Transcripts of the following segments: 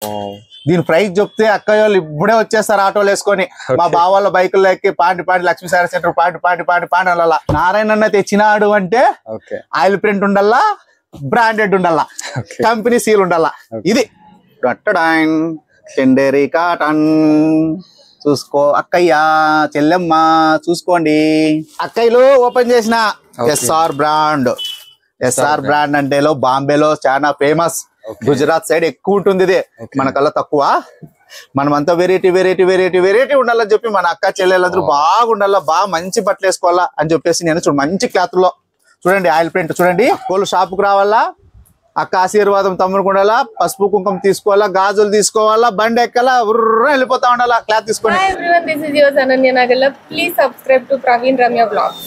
దీని ప్రైస్ చెప్తే అక్క వాళ్ళు ఇప్పుడే వచ్చేస్తారు ఆటోలు వేసుకొని మా బావాళ్ళ బైకుల్లో ఎక్కి పాండి పాండి లక్ష్మీ సారీ సెంటర్ పాండి పాండి పాండి పాండి అలా నారాయణ అన్న తెచ్చినాడు అంటే ఓకే ఆయిల్ ప్రింట్ ఉండాలా బ్రాండెడ్ ఉండాలా ఓకే కంపెనీ సీల్ ఉండాలా ఇది డట్టడాన్, చందేరి కాటన్ చూసుకో అక్కయ్య చెల్లెమ్మ చూసుకోండి అక్కయ్యలు ఓపెన్ చేసిన Okay. SR brand SR brand అంటే లో బాంబేలో చాలా ఫేమస్ Okay. గుజరాత్ సైడ్ ఎక్కువ ఉంటుంది ఇది Okay. మనకల్లా తక్కువ మనమంతా వెరైటీ వెరైటీ వెరైటీ వెరైటీ ఉండాలని చెప్పి మన అక్క చెల్లెలందరూ బాగుండాలా బాగా మంచి బట్టలు వేసుకోవాలా అని చెప్పేసి నేను చూడు మంచి క్లాత్ లో చూడండి ఆయిల్ ప్రింట్ చూడండి కోళ్ళు షాపుకు రావాలా అక్క ఆశీర్వాదం తమ్ముడు ఉండాలా పసుపు కుంకుమ తీసుకోవాలా గాజులు తీసుకోవాలా బండి ఎక్కాలా ఉర్ర వెళ్ళిపోతా ఉండాలా క్లాత్ తీసుకొని Hi everyone, this is yours Ananya Nagala. Please subscribe to Praveen Ramya Vlogs.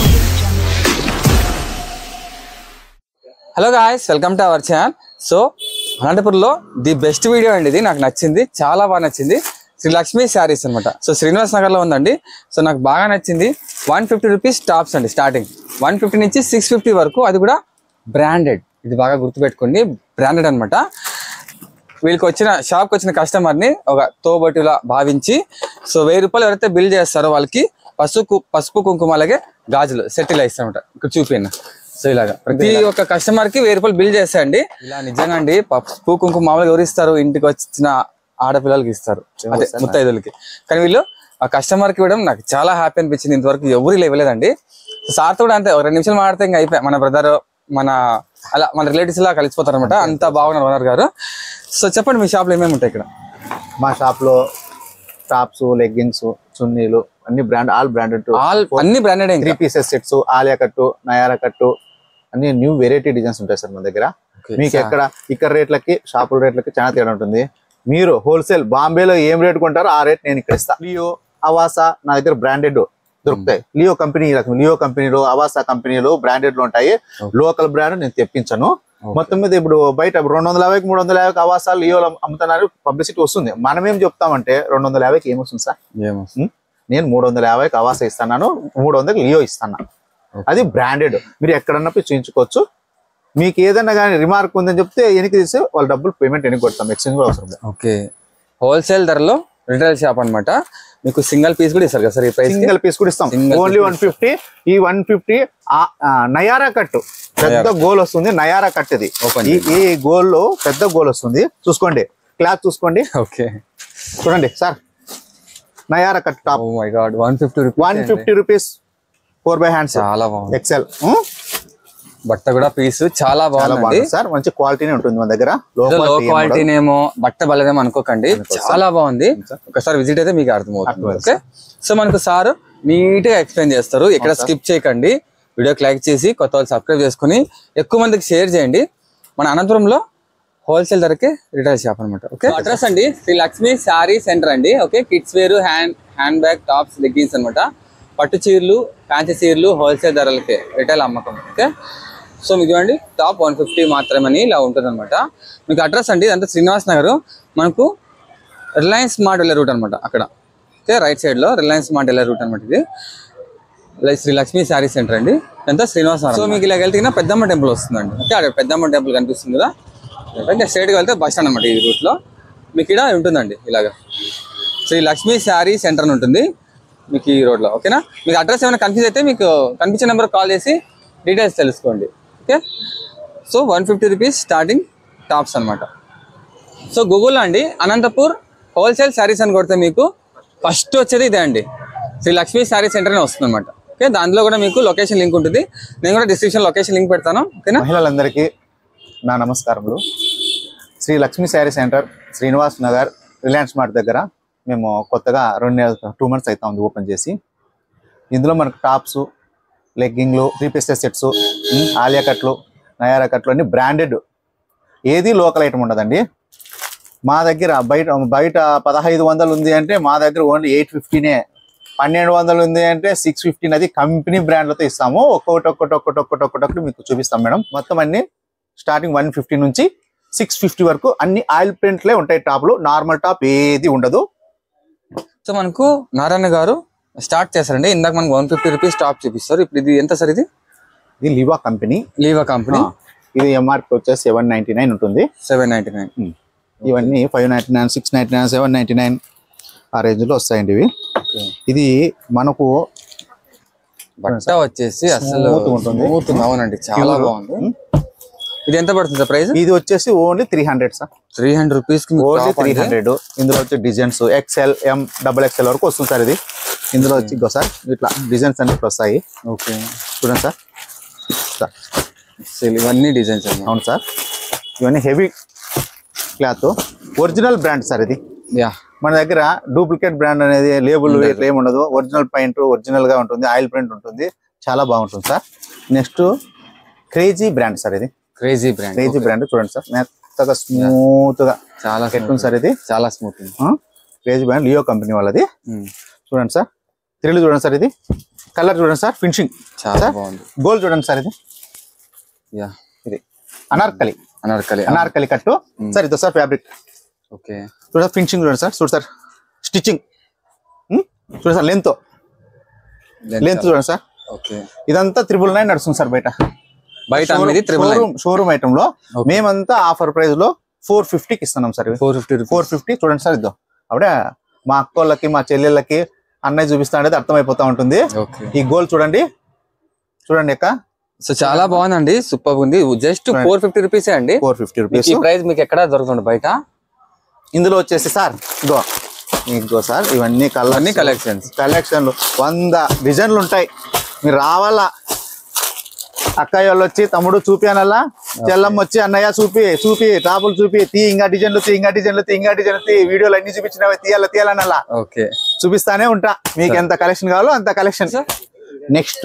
Hello guys welcome to our channel so అనంతపురంలో ది బెస్ట్ వీడియో అండి ఇది నాకు నచ్చింది చాలా బాగా నచ్చింది శ్రీ లక్ష్మీ శారీస్ అనమాట సో శ్రీనివాస్ నగర్ లో ఉందండి సో నాకు బాగా నచ్చింది వన్ ఫిఫ్టీ రూపీస్ టాప్స్ అండి స్టార్టింగ్ వన్ ఫిఫ్టీ నుంచి సిక్స్ ఫిఫ్టీ వరకు అది కూడా బ్రాండెడ్ ఇది బాగా గుర్తుపెట్టుకోండి బ్రాండెడ్ అన్నమాట వీళ్ళకి వచ్చిన షాప్కి వచ్చిన కస్టమర్ని ఒక తోబట్టులా భావించి సో వెయ్యి రూపాయలు ఎవరైతే బిల్ చేస్తారో వాళ్ళకి పసుపు పసుపు కుంకుమ అలాగే గాజులు సెట్ ఇలా ఇస్తారన్నమాట ఇక్కడ చూపిన సో ఇలాగా ప్రతి ఒక్క కస్టమర్ కి వెయ్యి రూపాయలు బిల్ చేసేయండి ఇలా నిజంగా అండి పసుపు కుంకుమ మామూలుగా ఎవరు ఇస్తారు ఇంటికి వచ్చిన ఆడపిల్లలకి ఇస్తారు అదే ముత్తైదులకి కానీ వీళ్ళు ఆ కస్టమర్ కి ఇవ్వడం నాకు చాలా హ్యాపీ అనిపించింది ఇంతవరకు ఎవరు ఇలా ఇవ్వలేదండి సార్తో కూడా అంతే ఒక రెండు నిమిషాలు మాడితే ఇంకా అయిపోయి మన బ్రదర్ మన అలా మన రిలేటివ్స్ లా కలిసిపోతారు అనమాట అంత బాగున్నారు ఓనర్ గారు సో చెప్పండి మీ షాప్ లో ఏమేమి ఉంటాయి ఇక్కడ మా షాప్ లో టాప్స్ లెగ్గింగ్స్ చున్నీలు అన్ని బ్రాండ్ ఆల్ బ్రాండెడ్ ఆల్ అన్ని branded three pieces sets Alia cut Nayara cut అన్ని న్యూ వెరైటీ డిజైన్స్ ఉంటాయి సార్ మన దగ్గర మీకు ఎక్కడ ఇక్కడ రేట్లకి షాపుల రేట్లకి చాలా తేడా ఉంటుంది మీరు హోల్సేల్ బాంబేలో ఏం రేట్ కొంటారో ఆ రేట్ నేను ఇక్కడ ఇస్తా లియో అవాసా నా దగ్గర బ్రాండెడ్ దొరుకుతాయి లియో కంపెనీ రకం లియో కంపెనీలో అవాసా కంపెనీలు బ్రాండెడ్ లో ఉంటాయి లోకల్ బ్రాండ్ నేను తెప్పించను మొత్తం మీద ఇప్పుడు బయట రెండు వందల యాభైకి మూడు వందల యాభైకి అవాసా లియోలో అమ్ముతున్నారు పబ్లిసిటీ వస్తుంది మనం ఏం చెప్తామంటే రెండు వందల యాభైకి ఏమొస్తుంది సార్ ఏమో నేను మూడు వందల యాభైకి అవాస ఇస్తున్నాను మూడు వందలకి లియో ఇస్తాను అది బ్రాండెడ్ మీరు ఎక్కడన్నా పోయి చూయించుకోవచ్చు మీకు ఏదైనా కానీ రిమార్క్ ఉందని చెప్తే వెనక్కి తీసి వాళ్ళ డబ్బులు పేమెంట్ వెనక్కి కొడతాం ఎక్స్చేంజ్ కూడా అవసరం లేదు ఓకే హోల్సేల్ ధరలో రిటైల్ షాప్ అన్నమాట మీకు సింగిల్ పీస్ కూడా ఇస్తారు కదా సార్ ఈ ప్రైస్ సింగిల్ పీస్ కూడా ఇస్తాం Single only piece one fifty ఈ వన్ ఫిఫ్టీ నయారా కట్టు పెద్ద గోల్ వస్తుంది నయారా కట్ ఇది Open ఈ ఈ గోల్ లో పెద్ద గోల్ వస్తుంది చూసుకోండి క్లాత్ చూసుకోండి ఓకే చూడండి sir Nayara cut top oh my god one fifty rupees one fifty rupees four by hands చాలా బాగుంది ఎక్సెల్ బట్ట కూడా పీస్ చాలా చాలా బాగుందండి బాగుంది సార్ మంచి క్వాలిటీనే ఉంటుంది మన దగ్గర లో లో quality ఏం క్వాలిటీ నేమో బట్ట బలదేమో అనుకోకండి చాలా బాగుంది సార్. ఒకసారి విజిట్ అయితే మీకు అర్థమవుతుంది అర్థమవుతుంది ఓకే సో మనకు సార్ నీట్ గా ఎక్స్ప్లెయిన్ చేస్తారు ఇక్కడ స్కిప్ చేయకండి వీడియోకి లైక్ చేసి కొత్త వాళ్ళు సబ్స్క్రైబ్ చేసుకుని ఎక్కువ మందికి షేర్ చేయండి మన అనంతపురంలో హోల్సేల్ ధరకే రిటైల్ షాప్ అనమాట ఓకే అడ్రస్ అండి శ్రీ లక్ష్మి శారీ సెంటర్ అండి okay kids wear hand hand bag tops leggings అనమాట పట్టు చీరలు ఫ్యాన్సీ చీరలు హోల్సేల్ ధరలకే రిటైల్ అమ్మకం ఓకే సో మీకు చూడండి టాప్ వన్ ఫిఫ్టీ మాత్రమే ఇలా ఉంటుంది అనమాట మీకు అడ్రస్ అండి ఇదంతా శ్రీనివాస్ నగర్ మనకు రిలయన్స్ స్మార్ట్ వెళ్ళే రూట్ అనమాట అక్కడ ఓకే రైట్ సైడ్ లో రిలయన్స్ స్మార్ట్ వెళ్ళే రూట్ అనమాట ఇది లై- శ్రీ లక్ష్మీ శారీ సెంటర్ అండి ఎంత శ్రీనివాస్ నగర్ సో మీకు ఇలా వెళ్తే కింద పెద్దమ్మ టెంపుల్ వస్తుందండి ఓకే అక్కడ పెద్దమ్మ టెంపుల్ కనిపిస్తుంది కదా ఇంకా స్ట్రైట్గా వెళ్తే బస్ స్టాండ్ అనమాట ఈ రూట్ లో మీకు ఇక్కడ ఉంటుందండి ఇలాగా శ్రీ లక్ష్మీ శారీ సెంటర్ అని ఉంటుంది మీకు ఈ రోడ్ లో ఓకేనా మీకు అడ్రస్ ఏమైనా కన్ఫ్యూజ్ అయితే మీకు కనిపించే నెంబర్ కాల్ చేసి డీటెయిల్స్ తెలుసుకోండి okay so one fifty rupees starting tops అన్నమాట సో గూగుల్లో అండి అనంతపూర్ హోల్సేల్ శారీస్ అని కొడితే మీకు ఫస్ట్ వచ్చేది ఇదే అండి శ్రీ లక్ష్మీ శారీ సెంటర్ అని వస్తుంది అనమాట ఓకే దాంట్లో కూడా మీకు లొకేషన్ లింక్ ఉంటుంది నేను కూడా డిస్క్రిప్షన్ లొకేషన్ లింక్ పెడతాను ఓకేనా మహిళలందరికీ నా నమస్కారములు శ్రీ లక్ష్మీ శారీ సెంటర్ శ్రీనివాస్ నగర్ రిలయన్స్ మార్ట్ దగ్గర మేము కొత్తగా రెండు టూ మంత్స్ అవుతా ఉంది ఓపెన్ చేసి ఇందులో మనకు టాప్స్ లెగ్గింగ్లు త్రీ పీసెస్ సెట్స్ ఆలియా కట్లు నయారా కట్లు అన్ని బ్రాండెడ్ ఏది లోకల్ ఐటమ్ ఉండదండి మా దగ్గర బయట బయట పదహైదు వందలు ఉంది అంటే మా దగ్గర ఓన్లీ ఎయిట్ ఫిఫ్టీనే పన్నెండు వందలు ఉంది అంటే సిక్స్ ఫిఫ్టీన్ అది కంపెనీ బ్రాండ్లతో ఇస్తాము ఒక్కొక్కటి ఒక్కటి ఒక్కటి ఒక్కటి ఒక్కటి ఒక్కటి మీకు చూపిస్తాం మేడం మొత్తం అన్ని స్టార్టింగ్ వన్ ఫిఫ్టీ నుంచి సిక్స్ ఫిఫ్టీ వరకు అన్ని ఆయిల్ ప్రింట్లే ఉంటాయి టాప్లు నార్మల్ టాప్ ఏది ఉండదు సో మనకు నారాయణ గారు స్టార్ట్ చేశారండి ఇందాక మనకు వన్ ఫిఫ్టీ రూపీస్ టాప్ చూపిస్తారు ఇప్పుడు ఇది ఎంత సార్ ఇది ఇది లివా కంపెనీ లీవా కంపెనీ ఇది ఎంఆర్పి వచ్చేసి సెవెన్ నైన్టీ నైన్ ఉంటుంది సెవెన్ నైన్టీ నైన్ Hmm. ఇవన్నీ five ninety nine six ninety nine seven ninety nine ఆ రేంజ్లో వస్తాయండి ఇవి ఓకే ఇది మనకు బట్ట వచ్చేసి అసలు Smooth గా ఉంటుంది. smooth గా అవునండి చాలా బాగుంది ఇది ఎంత పడుతుంది సార్ ప్రైస్ ఇది వచ్చేసి only three hundred sir three hundred rupees కి మీకు ఓన్లీ top త్రీ అండి. హండ్రెడ్ ఇందులో వచ్చి designs XL M double XL వరకు వస్తుంది సార్ ఇది ఇందులో వచ్చి ఇంకో సార్ ఇట్లా డిజైన్స్ అన్ని వస్తాయి ఓకే చూడండి సార్ సార్, అసలు ఇవన్నీ డిజైన్స్ అండి అవును సార్ ఇవన్నీ heavy cloth original brand sir ఇది యా మన దగ్గర డూప్లికేట్ బ్రాండ్ అనేది లేబుల్ ఇట్లా ఏమి ఉండదు ఒరిజినల్ పెయింట్ ఒరిజినల్ గా ఉంటుంది ఆయిల్ ప్రింట్ ఉంటుంది చాలా బాగుంటుంది sir next crazy brand sir ఇది క్రేజీ బ్రాండ్ క్రేజీ బ్రాండ్ చూడండి సార్ మెత్తగా స్మూత్ గా చాలా ఎట్లుంది సార్ ఇది చాలా smooth crazy brand Leo company వాళ్ళది చూడండి సార్ త్రిల్లు చూడండి సార్ ఇది కలర్ చూడండి సార్ ఫినిషింగ్ చాలా సార్ బాగుంది గోల్డ్ చూడండి సార్ ఇది యా ఇది అనార్కలి అనార్కలి అనార్కలి కట్టు సార్ ఇది సార్ ఫ్యాబ్రిక్ ఓకే చూడండి ఫినిషింగ్ చూడండి సార్ చూడు సార్ స్టిచ్చింగ్ చూడండి సార్ లెంత్ లెంత్ చూడండి సార్ ఓకే ఇదంతా త్రిబుల్ నైన్ నడుస్తుంది సార్ బయట బయట అమ్మేది త్రిబుల్ షోరూమ్ షోరూమ్ ఐటమ్ లో Okay. మేమంతా ఆఫర్ ప్రైస్ లో ఫోర్ ఫిఫ్టీకి ఇస్తున్నాం sir four fifty four fifty చూడండి సార్ ఇద్దాం అప్పుడే మా అక్కోళ్ళకి మా చెల్లెళ్ళకి అన్నయ్య చూపిస్తా అనేది అర్థమైపోతా ఉంటుంది ఓకే ఈ గోల్ చూడండి చూడండి అక్క సో చాలా బాగుందండి సూపర్ ఉంది జస్ట్ ఫోర్ ఫిఫ్టీ రూపీసే అండి ఫోర్ ఫిఫ్టీ మీకు రూపీస్ ఈ ప్రైస్ మీకు ఎక్కడ దొరుకుతుంది బయట ఇందులో వచ్చేసి సార్ ఇగో ఇగో సార్ ఇవన్నీ అన్ని కలర్ కలెక్షన్స్ కలెక్షన్లు వంద డిజైన్లు ఉంటాయి మీరు రావాలా అక్కయ్య వాళ్ళు వచ్చి తమ్ముడు చూపియానల్లా చెల్లమ్మ వచ్చి అన్నయ్య చూపి చూపి టాపులు చూపి తీ ఇంకా డిజైన్లు తీ ఇంకా డిజైన్లు తీ ఇంకా డిజైన్లు తీ వీడియోలు అన్ని చూపించినవి తీయాల తీయాలనల్లా ఓకే చూపిస్తానే ఉంటా మీకు ఎంత కలెక్షన్ కావాలో అంత collection next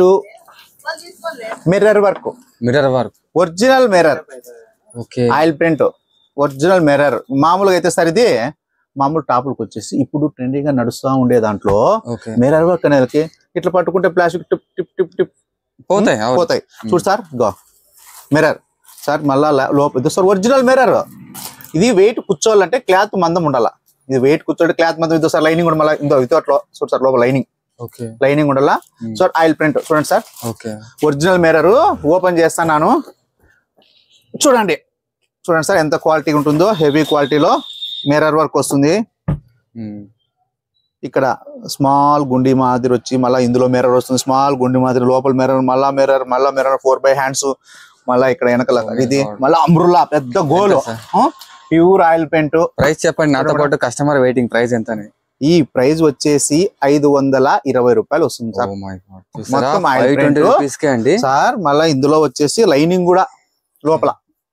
mirror work mirror work original mirror okay oil print original mirror మామూలుగా అయితే సార్ ఇది మామూలు టాపులకు వచ్చేసి ఇప్పుడు ట్రెండింగ్ గా నడుస్తా ఉండే దాంట్లో ఓకే మిర్రర్ వర్క్ అనేది ఇట్లా పట్టుకుంటే plastic tip tip tip tip పోతాయి అవును. పోతాయి చూడు సార్ గో మిర్రర్ సార్ మళ్ళా ల- లోపల ఇది సార్ ఒరిజినల్ మిర్రర్ ఇది వెయిట్ కూర్చోవాలంటే క్లాత్ మందం ఉండాల ఇది వెయిట్ కూర్చోండి క్లాత్ మందం ఇదో సార్ లైనింగ్ కూడా మళ్ళీ ఇందో ఇదో అట్లా చూడు సార్ లోపల లైనింగ్ ఓకే లైనింగ్ ఉండాలా సార్ ఆయిల్ ప్రింట్ చూడండి sir okay original mirror open చేస్తాను చూడండి చూడండి సార్ ఎంత క్వాలిటీ ఉంటుందో హెవీ క్వాలిటీలో మిర్రర్ వర్క్ వస్తుంది ఉమ్. ఇక్కడ స్మాల్ గుండి మాదిరి వచ్చి మళ్ళీ ఇందులో మిర్రర్ వస్తుంది స్మాల్ గుండి మాదిరి లోపల మిర్రర్ మళ్ళా మిర్రర్ మళ్ళా మిర్రర్ ఫోర్ బై హ్యాండ్స్ మళ్ళా ఇక్కడ వెనకాల ఇది మళ్ళా అమ్రుల్లా పెద్ద గోలు ప్యూర్ ఆయిల్ పెయింట్ ప్రైస్ చెప్పండి నాతో పాటు కస్టమర్ వెయిటింగ్ ప్రైస్ ఎంత అని ఈ ప్రైస్ వచ్చేసి ఐదు వందల ఇరవై రూపాయలు వస్తుంది సార్ Oh my God. చూసారా? మొత్తం ఆయిల్ 520 ప్రింట్. రూపీస్ కే అండి సార్ మళ్ళా ఇందులో వచ్చేసి లైనింగ్ కూడా లోపల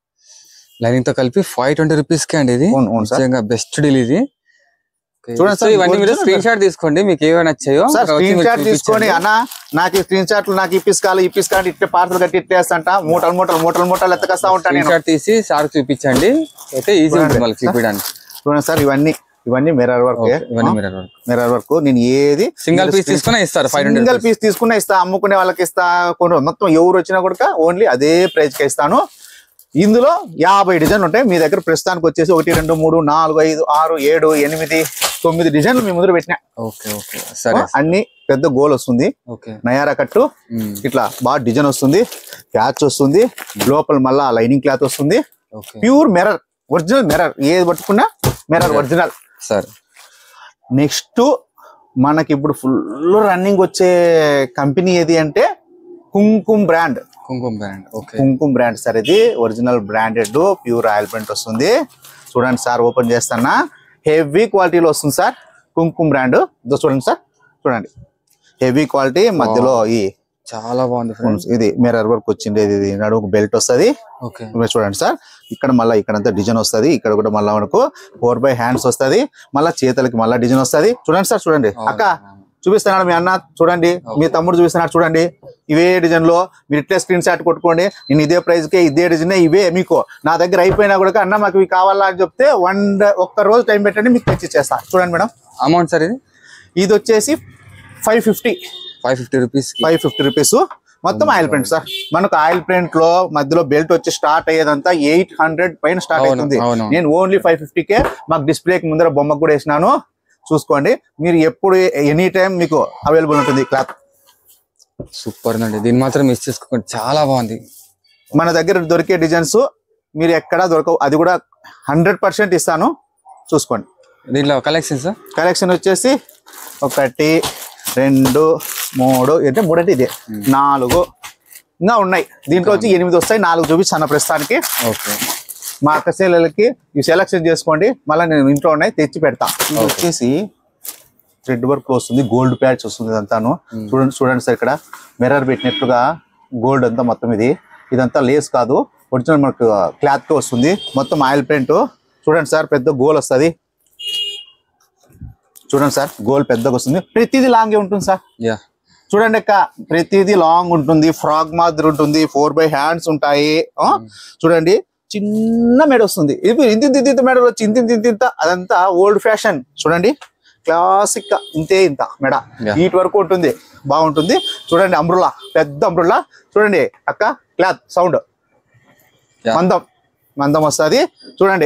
లైనింగ్ తో కలిపి ఫైవ్ ట్వంటీ రూపీస్ కే అండి ఇది అవును అవును సార్ నిజంగా బెస్ట్ డీల్ ఇది Okay. చూడండి So సార్, ఇవన్నీ మీరు original స్క్రీన్ షాట్ తీసుకోండి మీకు ఏమైనా నచ్చాయో సార్ అక్కడ వచ్చి స్క్రీన్ మీరు షాట్ తీసుకొని చూపించండి. అన్న నాకు ఈ స్క్రీన్ షాట్లు నాకు ఇప్పిస్కాలి ఇప్పిస్కాలి ఇట్టే పార్సల్ కట్టి ఇట్టేస్తంట మూటలు మూటలు మూటలు మూటలు ఎత్తకస్తా ఉంటాను స్క్రీన్ నేను షాట్ తీసి సార్ చూపించండి అయితే ఈజీ చూడండి. ఉంటుంది మళ్ళీ చూపించడానికి చూడండి సార్ ఇవన్నీ ఇవన్నీ మిర్రర్ వర్క్ Okay, ఇవన్నీ మిర్రర్ వర్క్ మిర్రర్ వర్క్ నేను ఏది సింగల్ పీస్ తీసుకుని ఇస్తారు ఫైవ్ సింగిల్ హండ్రెడ్ పీస్ తీసుకున్నా ఇస్తా అమ్ముకునే వాళ్ళకి ఇస్తా కొన్ని మొత్తం ఎవరు వచ్చినా కూడా ఓన్లీ అదే ప్రైస్ కి ఇస్తాను ఇందులో యాభై డిజైన్లు ఉంటాయి మీ దగ్గర ప్రస్తుతానికి వచ్చేసి ఒకటి రెండు మూడు నాలుగు ఐదు ఆరు ఏడు ఎనిమిది తొమ్మిది డిజైన్లు మీ ముందర పెట్టినా ఓకే ఓకే సరే అన్ని పెద్ద గోల్ వస్తుంది ఓకే నయారా కట్టు ఇట్లా బాగా డిజైన్ వస్తుంది ప్యాచ్ వస్తుంది లోపల మళ్ళా లైనింగ్ క్లాత్ వస్తుంది okay pure mirror original mirror ఏది పట్టుకున్నా మిర్రర్ ఒరిజినల్ సరే నెక్స్ట్ మనకి ఇప్పుడు ఫుల్ రన్నింగ్ వచ్చే కంపెనీ ఏది అంటే Kumkum brand Kumkum brand okay Kumkum brand sir ఇది original branded pure oil print వస్తుంది చూడండి సార్ ఓపెన్ చేస్తానా హెవీ క్వాలిటీలో వస్తుంది సార్ కుంకుమ్ బ్రాండ్ ఇదో చూడండి సార్ చూడండి హెవీ క్వాలిటీ మధ్యలో ఈ చాలా బాగుంది ఫ్రెండ్స్ ఇది మిర్రర్ వర్క్ వచ్చింది ఇది నడుము బెల్ట్ వస్తుంది ఓకే చూడండి సార్ ఇక్కడ మళ్ళీ ఇక్కడంతా డిజైన్ వస్తుంది ఇక్కడ కూడా మళ్ళీ మనకు ఫోర్ బై హ్యాండ్స్ వస్తుంది మళ్ళీ చేతులకి మళ్ళీ డిజైన్ వస్తుంది చూడండి సార్ చూడండి అక్క చూపిస్తున్నాడు మీ అన్న చూడండి మీ తమ్ముడు చూపిస్తున్నాడు చూడండి ఇవే డిజైన్ లో మీరు ఇట్లే స్క్రీన్ షాట్ కొట్టుకోండి నేను ఇదే ప్రైస్ కే ఇదే డిజైన్ ఇవే మీకు నా దగ్గర అయిపోయినా కూడా అన్న మాకు ఇవి కావాలా అని చెప్తే వన్ ఒక్క రోజు టైం పెట్టండి మీకు తెచ్చి ఇచ్చేస్తా చూడండి మేడం అమౌంట్ సార్ ఇది ఇది వచ్చేసి five fifty five fifty rupees five fifty rupees మొత్తం ఆయిల్ ప్రింట్ సార్ మనకు ఆయిల్ ప్రింట్ లో మధ్యలో బెల్ట్ వచ్చి స్టార్ట్ అయ్యేదంతా ఎయిట్ హండ్రెడ్ పైన స్టార్ట్ అవును, అవుతుంది అవును. నేను ఓన్లీ ఫైవ్ ఫిఫ్టీ కే మాకు డిస్ప్లేకి ముందర బొమ్మకు కూడా వేసినాను చూసుకోండి మీరు ఎప్పుడు ఎనీ టైం మీకు అవైలబుల్ ఉంటుంది క్లాత్ సూపర్ అండి దీన్ని మాత్రం మిస్ చేసుకోకండి చాలా బాగుంది మన దగ్గర దొరికే డిజైన్స్ మీరు ఎక్కడా దొరకవు అది కూడా హండ్రెడ్ పర్సెంట్ ఇస్తాను చూసుకోండి దీంట్లో కలెక్షన్స్ కలెక్షన్ వచ్చేసి ఒకటి రెండు మూడు అంటే మూడంటే ఇదే నాలుగు ఇంకా ఉన్నాయి దీంట్లో వచ్చి ఎనిమిది వస్తాయి నాలుగు చూపిస్తాను ప్రస్తుతానికి ఓకే మా అక్క చెల్లెలకి ఇవి సెలెక్షన్ చేసుకోండి మళ్ళీ నేను ఇంట్లో ఉన్నాయి తెచ్చి పెడతా ఇది వచ్చేసి థ్రెడ్ వర్క్ వస్తుంది గోల్డ్ ప్యాచ్ వస్తుంది ఇదంతాను చూడండి చూడండి సార్ ఇక్కడ మిర్రర్ పెట్టినట్లుగా గోల్డ్ అంతా మొత్తం ఇది ఇదంతా లేస్ కాదు ఒరిజినల్ మనకు క్లాత్ తో వస్తుంది మొత్తం ఆయిల్ ప్రింట్ చూడండి సార్ పెద్ద గోల్ వస్తుంది చూడండి సార్ గోల్ పెద్దగా వస్తుంది ప్రతిదీ లాంగే ఉంటుంది సార్ యా చూడండి అక్క ప్రతిదీ లాంగ్ ఉంటుంది ఫ్రాక్ మాదిరి ఉంటుంది ఫోర్ బై హ్యాండ్స్ ఉంటాయి ఆ? చూడండి చిన్న మెడ వస్తుంది ఇది ఇంత ఇంత ఇంత మెడ వచ్చి ఇంత ఇంత ఇంత ఇంత అదంతా ఓల్డ్ ఫ్యాషన్ చూడండి క్లాసిక్ గా ఇంతే ఇంత మెడ Yeah. వీటి వరకు ఉంటుంది బాగుంటుంది చూడండి అమ్రుల్లా పెద్ద అమ్రుల్లా చూడండి అక్క క్లాత్ సౌండ్ Yeah. మందం మందం వస్తుంది చూడండి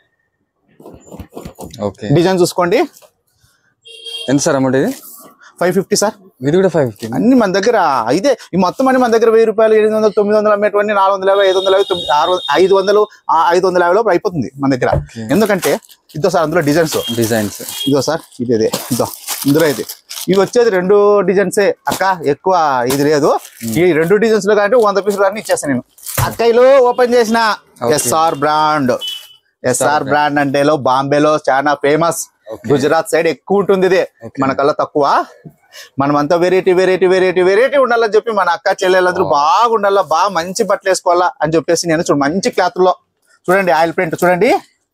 ఓకే డిజైన్ చూసుకోండి ఎంత సార్ అమౌంట్ ఇది ఫైవ్ ఫిఫ్టీ సార్ ఇది కూడా ఫైవ్ ఫిఫ్టీ అన్ని మన దగ్గర ఇదే ఈ మొత్తం అన్ని మన దగ్గర వెయ్యి రూపాయలు ఎనిమిది వందలు తొమ్మిది వందలు అమ్మేటువంటి నాలుగు వందల యాభై ఐదు వందల యాభై తొమ్మిది ఆరు ఐదు వందలు ఆ ఐదు వందల యాభై లోపు అయిపోతుంది మన దగ్గర ఎందుకంటే ఇదో సార్ అందులో డిజైన్స్ డిజైన్స్ ఇదో సార్ ఇది ఇదే ఇదో ఇందులో ఇది ఇవి వచ్చేది రెండు డిజైన్సే అక్క ఎక్కువ ఇది లేదు ఈ రెండు డిజైన్స్ లో కాబట్టి వంద పీసులు అన్ని ఇచ్చేస్తాను నేను అక్కయ్యలో ఓపెన్ చేసిన ఎస్ఆర్ బ్రాండ్ ఎస్ఆర్ బ్రాండ్ అంటేలో బాంబేలో చాలా ఫేమస్ గుజరాత్ సైడ్ ఎక్కువ ఉంటుంది ఇది మనకల్లా తక్కువ మనమంతా వెరైటీ వెరైటీ వెరైటీ వెరైటీ ఉండాలని చెప్పి మన అక్క చెల్లెలందరూ బాగుండాలా బాగా మంచి బట్టలు వేసుకోవాలా అని చెప్పేసి నేను చూడు మంచి క్లాత్ లో చూడండి ఆయిల్ ప్రింట్ చూడండి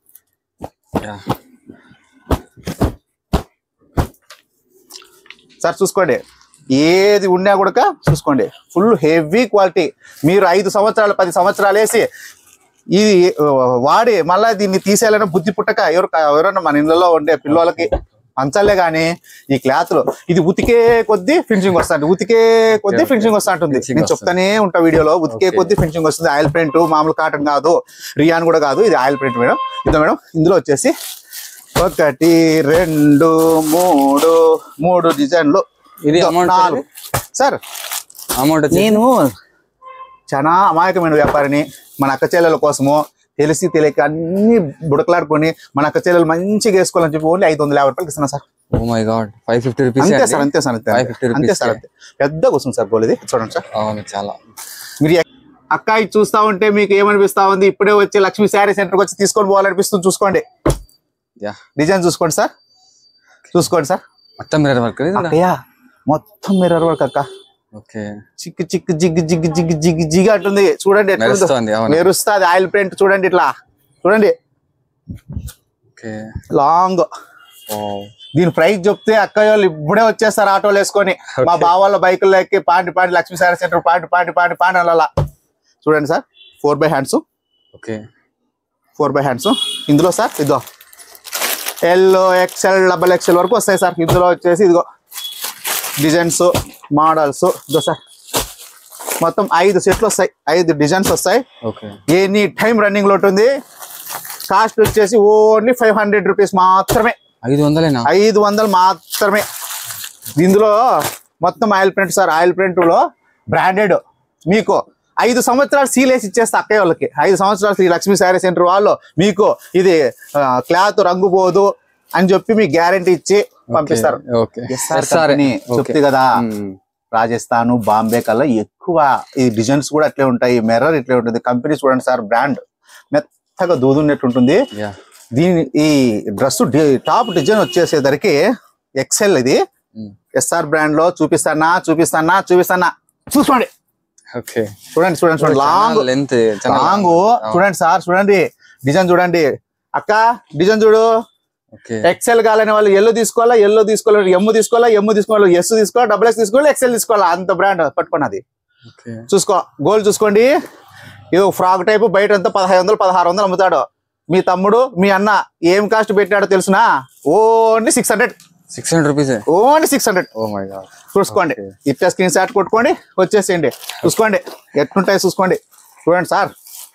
సార్ చూసుకోండి ఏది ఉన్నా కూడా చూసుకోండి ఫుల్ హెవీ క్వాలిటీ మీరు ఐదు సంవత్సరాలు పది సంవత్సరాలు వేసి ఇది ఆ, వాడి మళ్ళా దీన్ని తీసేయాలన్న బుద్ధి పుట్టక ఎవరు ఎవరైనా మన ఇళ్ళలో ఉండే పిల్లలకి పంచలే కానీ ఈ క్లాత్లు ఇది ఉతికే కొద్దీ ఫినిషింగ్ వస్తుంది ఉతికే కొద్దీ ఫినిషింగ్ వస్తూ ఉంటుంది Finishing నేను వస్తుంది. చెప్తానే ఉంటా వీడియోలో ఉతికే కొద్దీ ఫినిషింగ్ వస్తుంది ఆయిల్ ప్రింట్ మామూలు కాటన్ కాదు రియాన్ కూడా కాదు ఇది ఆయిల్ ప్రింట్ మేడం ఇదో మేడం ఇందులో వచ్చేసి ఒకటి రెండు మూడు మూడు డిజైన్లు ఇది ఇదో amount నాలుగు సార్ అమౌంట్ వచ్చి నేను చాలా అమాయకమైన వ్యాపారిని మన అక్క చెల్లెల కోసము తెలిసి తెలియక అన్ని బుడకలాడుకొని మన అక్క చెల్లెలు మంచిగా వేసుకోవాలని చెప్పి ఓన్లీ ఐదు వందల యాభై రూపాయలకి ఇస్తున్నా sir oh my god five fifty rupees అంతే సార్ అంతే సార్ అంతే 550 అంతే సార్ rupees. అంతే పెద్దగా వస్తుంది సార్ గోల్ ఇది చూడండి సార్ అవును చాలా మీరు ఎక్- అక్క ఇది చూస్తా ఉంటే మీకు ఏమనిపిస్తా ఉంది ఇప్పుడే వచ్చి లక్ష్మీ శారీ సెంటర్కి వచ్చి తీసుకొని పోవాలనిపిస్తుంది చూసుకోండి యా డిజైన్ చూసుకోండి సార్ చూసుకోండి సార్ మొత్తం మిర్రర్ వర్క్ ఇది కూడా అక్కయ్య మొత్తం మిర్రర్ వర్క్ అక్క ఓకే చిక్కు చిక్కు జిగ్గు జిగ్గు జిగ్గు జిగ్గు జిగ్గు అంటుంది చూడండి ఎట్లా ఉందో. మెరుస్తోంది అవును మెరుస్తుంది ఆయిల్ ప్రింట్ చూడండి ఇట్లా చూడండి ఓకే లాంగ్ ఓ దీని ప్రైస్ చెప్తే అక్కయ్య వాళ్ళు ఇప్పుడే వచ్చేస్తారు ఆటోలు వేసుకొని మా బావాళ్ళ బైకుల్లో ఎక్కి పాండి పాండి లక్ష్మీ సారీ సెంటర్ పాండి పాండి పాండి పాండి అలా చూడండి sir four by hands okay four by hands ఇందులో సార్ ఇదో ఎల్ ఎక్స్ఎల్ డబల్ ఎక్స్ఎల్ వరకు వస్తాయి సార్ ఇందులో వచ్చేసి ఇదిగో డిజైన్స్ మోడల్స్ ఇదో సార్ మొత్తం ఐదు సెట్లు వస్తాయి ఐదు డిజైన్స్ వస్తాయి ఓకే ఎనీ టైం రన్నింగ్ లో ఉంటుంది కాస్ట్ వచ్చేసి ఓన్లీ ఫైవ్ హండ్రెడ్ రూపీస్ మాత్రమే ఐదు వందలేనా ఐదు వందలు మాత్రమే ఇందులో మొత్తం oil print sir oil print లో బ్రాండెడ్ మీకు ఐదు సంవత్సరాలు సీల్ వేసి ఇచ్చేస్తా అక్కయ్య వాళ్ళకి ఐదు సంవత్సరాలు శ్రీ లక్ష్మీ శారీ సెంటర్ వాళ్ళు మీకు ఇది క్లాత్ రంగు పోదు అని చెప్పి మీకు గ్యారంటీ ఇచ్చి పంపిస్తారు ఓకే SR company చెప్తే కదా రాజస్థాన్ బాంబే కల్లా ఎక్కువ ఈ డిజైన్స్ కూడా అట్లే ఉంటాయి మెర్రర్ ఇట్లే ఉంటుంది కంపెనీ చూడండి సార్ బ్రాండ్ మెత్తగా దూదున్నట్టు ఉంటుంది యా దీని ఈ డ్రెస్ టాప్ డిజైన్ వచ్చేసేసరికి ఎక్సెల్ ఇది ఎస్ఆర్ బ్రాండ్ లో చూపిస్తానా చూపిస్తానా చూపిస్తానా చూసుకోండి ఓకే చూడండి చూడండి చూడండి లాంగ్ లెంత్ లాంగ్ చూడండి సార్ చూడండి డిజైన్ చూడండి అక్క డిజైన్ చూడు ఓకే ఎక్సెల్ కావాలనే వాళ్ళు ఎల్లో తీసుకోవాలా ఎల్లో తీసుకోవాలి ఎమ్ము తీసుకోవాలా ఎమ్ము తీసుకోవాలి ఎస్ తీసుకోవాలి డబుల్ ఎక్స్ తీసుకోవాలి ఎక్సెల్ తీసుకోవాలా అంత బ్రాండ్ పట్టుకున్నది ఓకే చూసుకో గోల్ చూసుకోండి ఇది ఫ్రాక్ టైప్ బయట అంతా పదహైదు వందలు పదహారు వందలు అమ్ముతాడు మీ తమ్ముడు మీ అన్న ఏం కాస్ట్ పెట్టాడో తెలుసునా only six hundred six hundred rupees only six hundred oh my god చూసుకోండి ఇట్లా స్క్రీన్ షాట్ కొట్టుకోండి వచ్చేసేయండి చూసుకోండి ఎట్లుంటాయి చూసుకోండి చూడండి సార్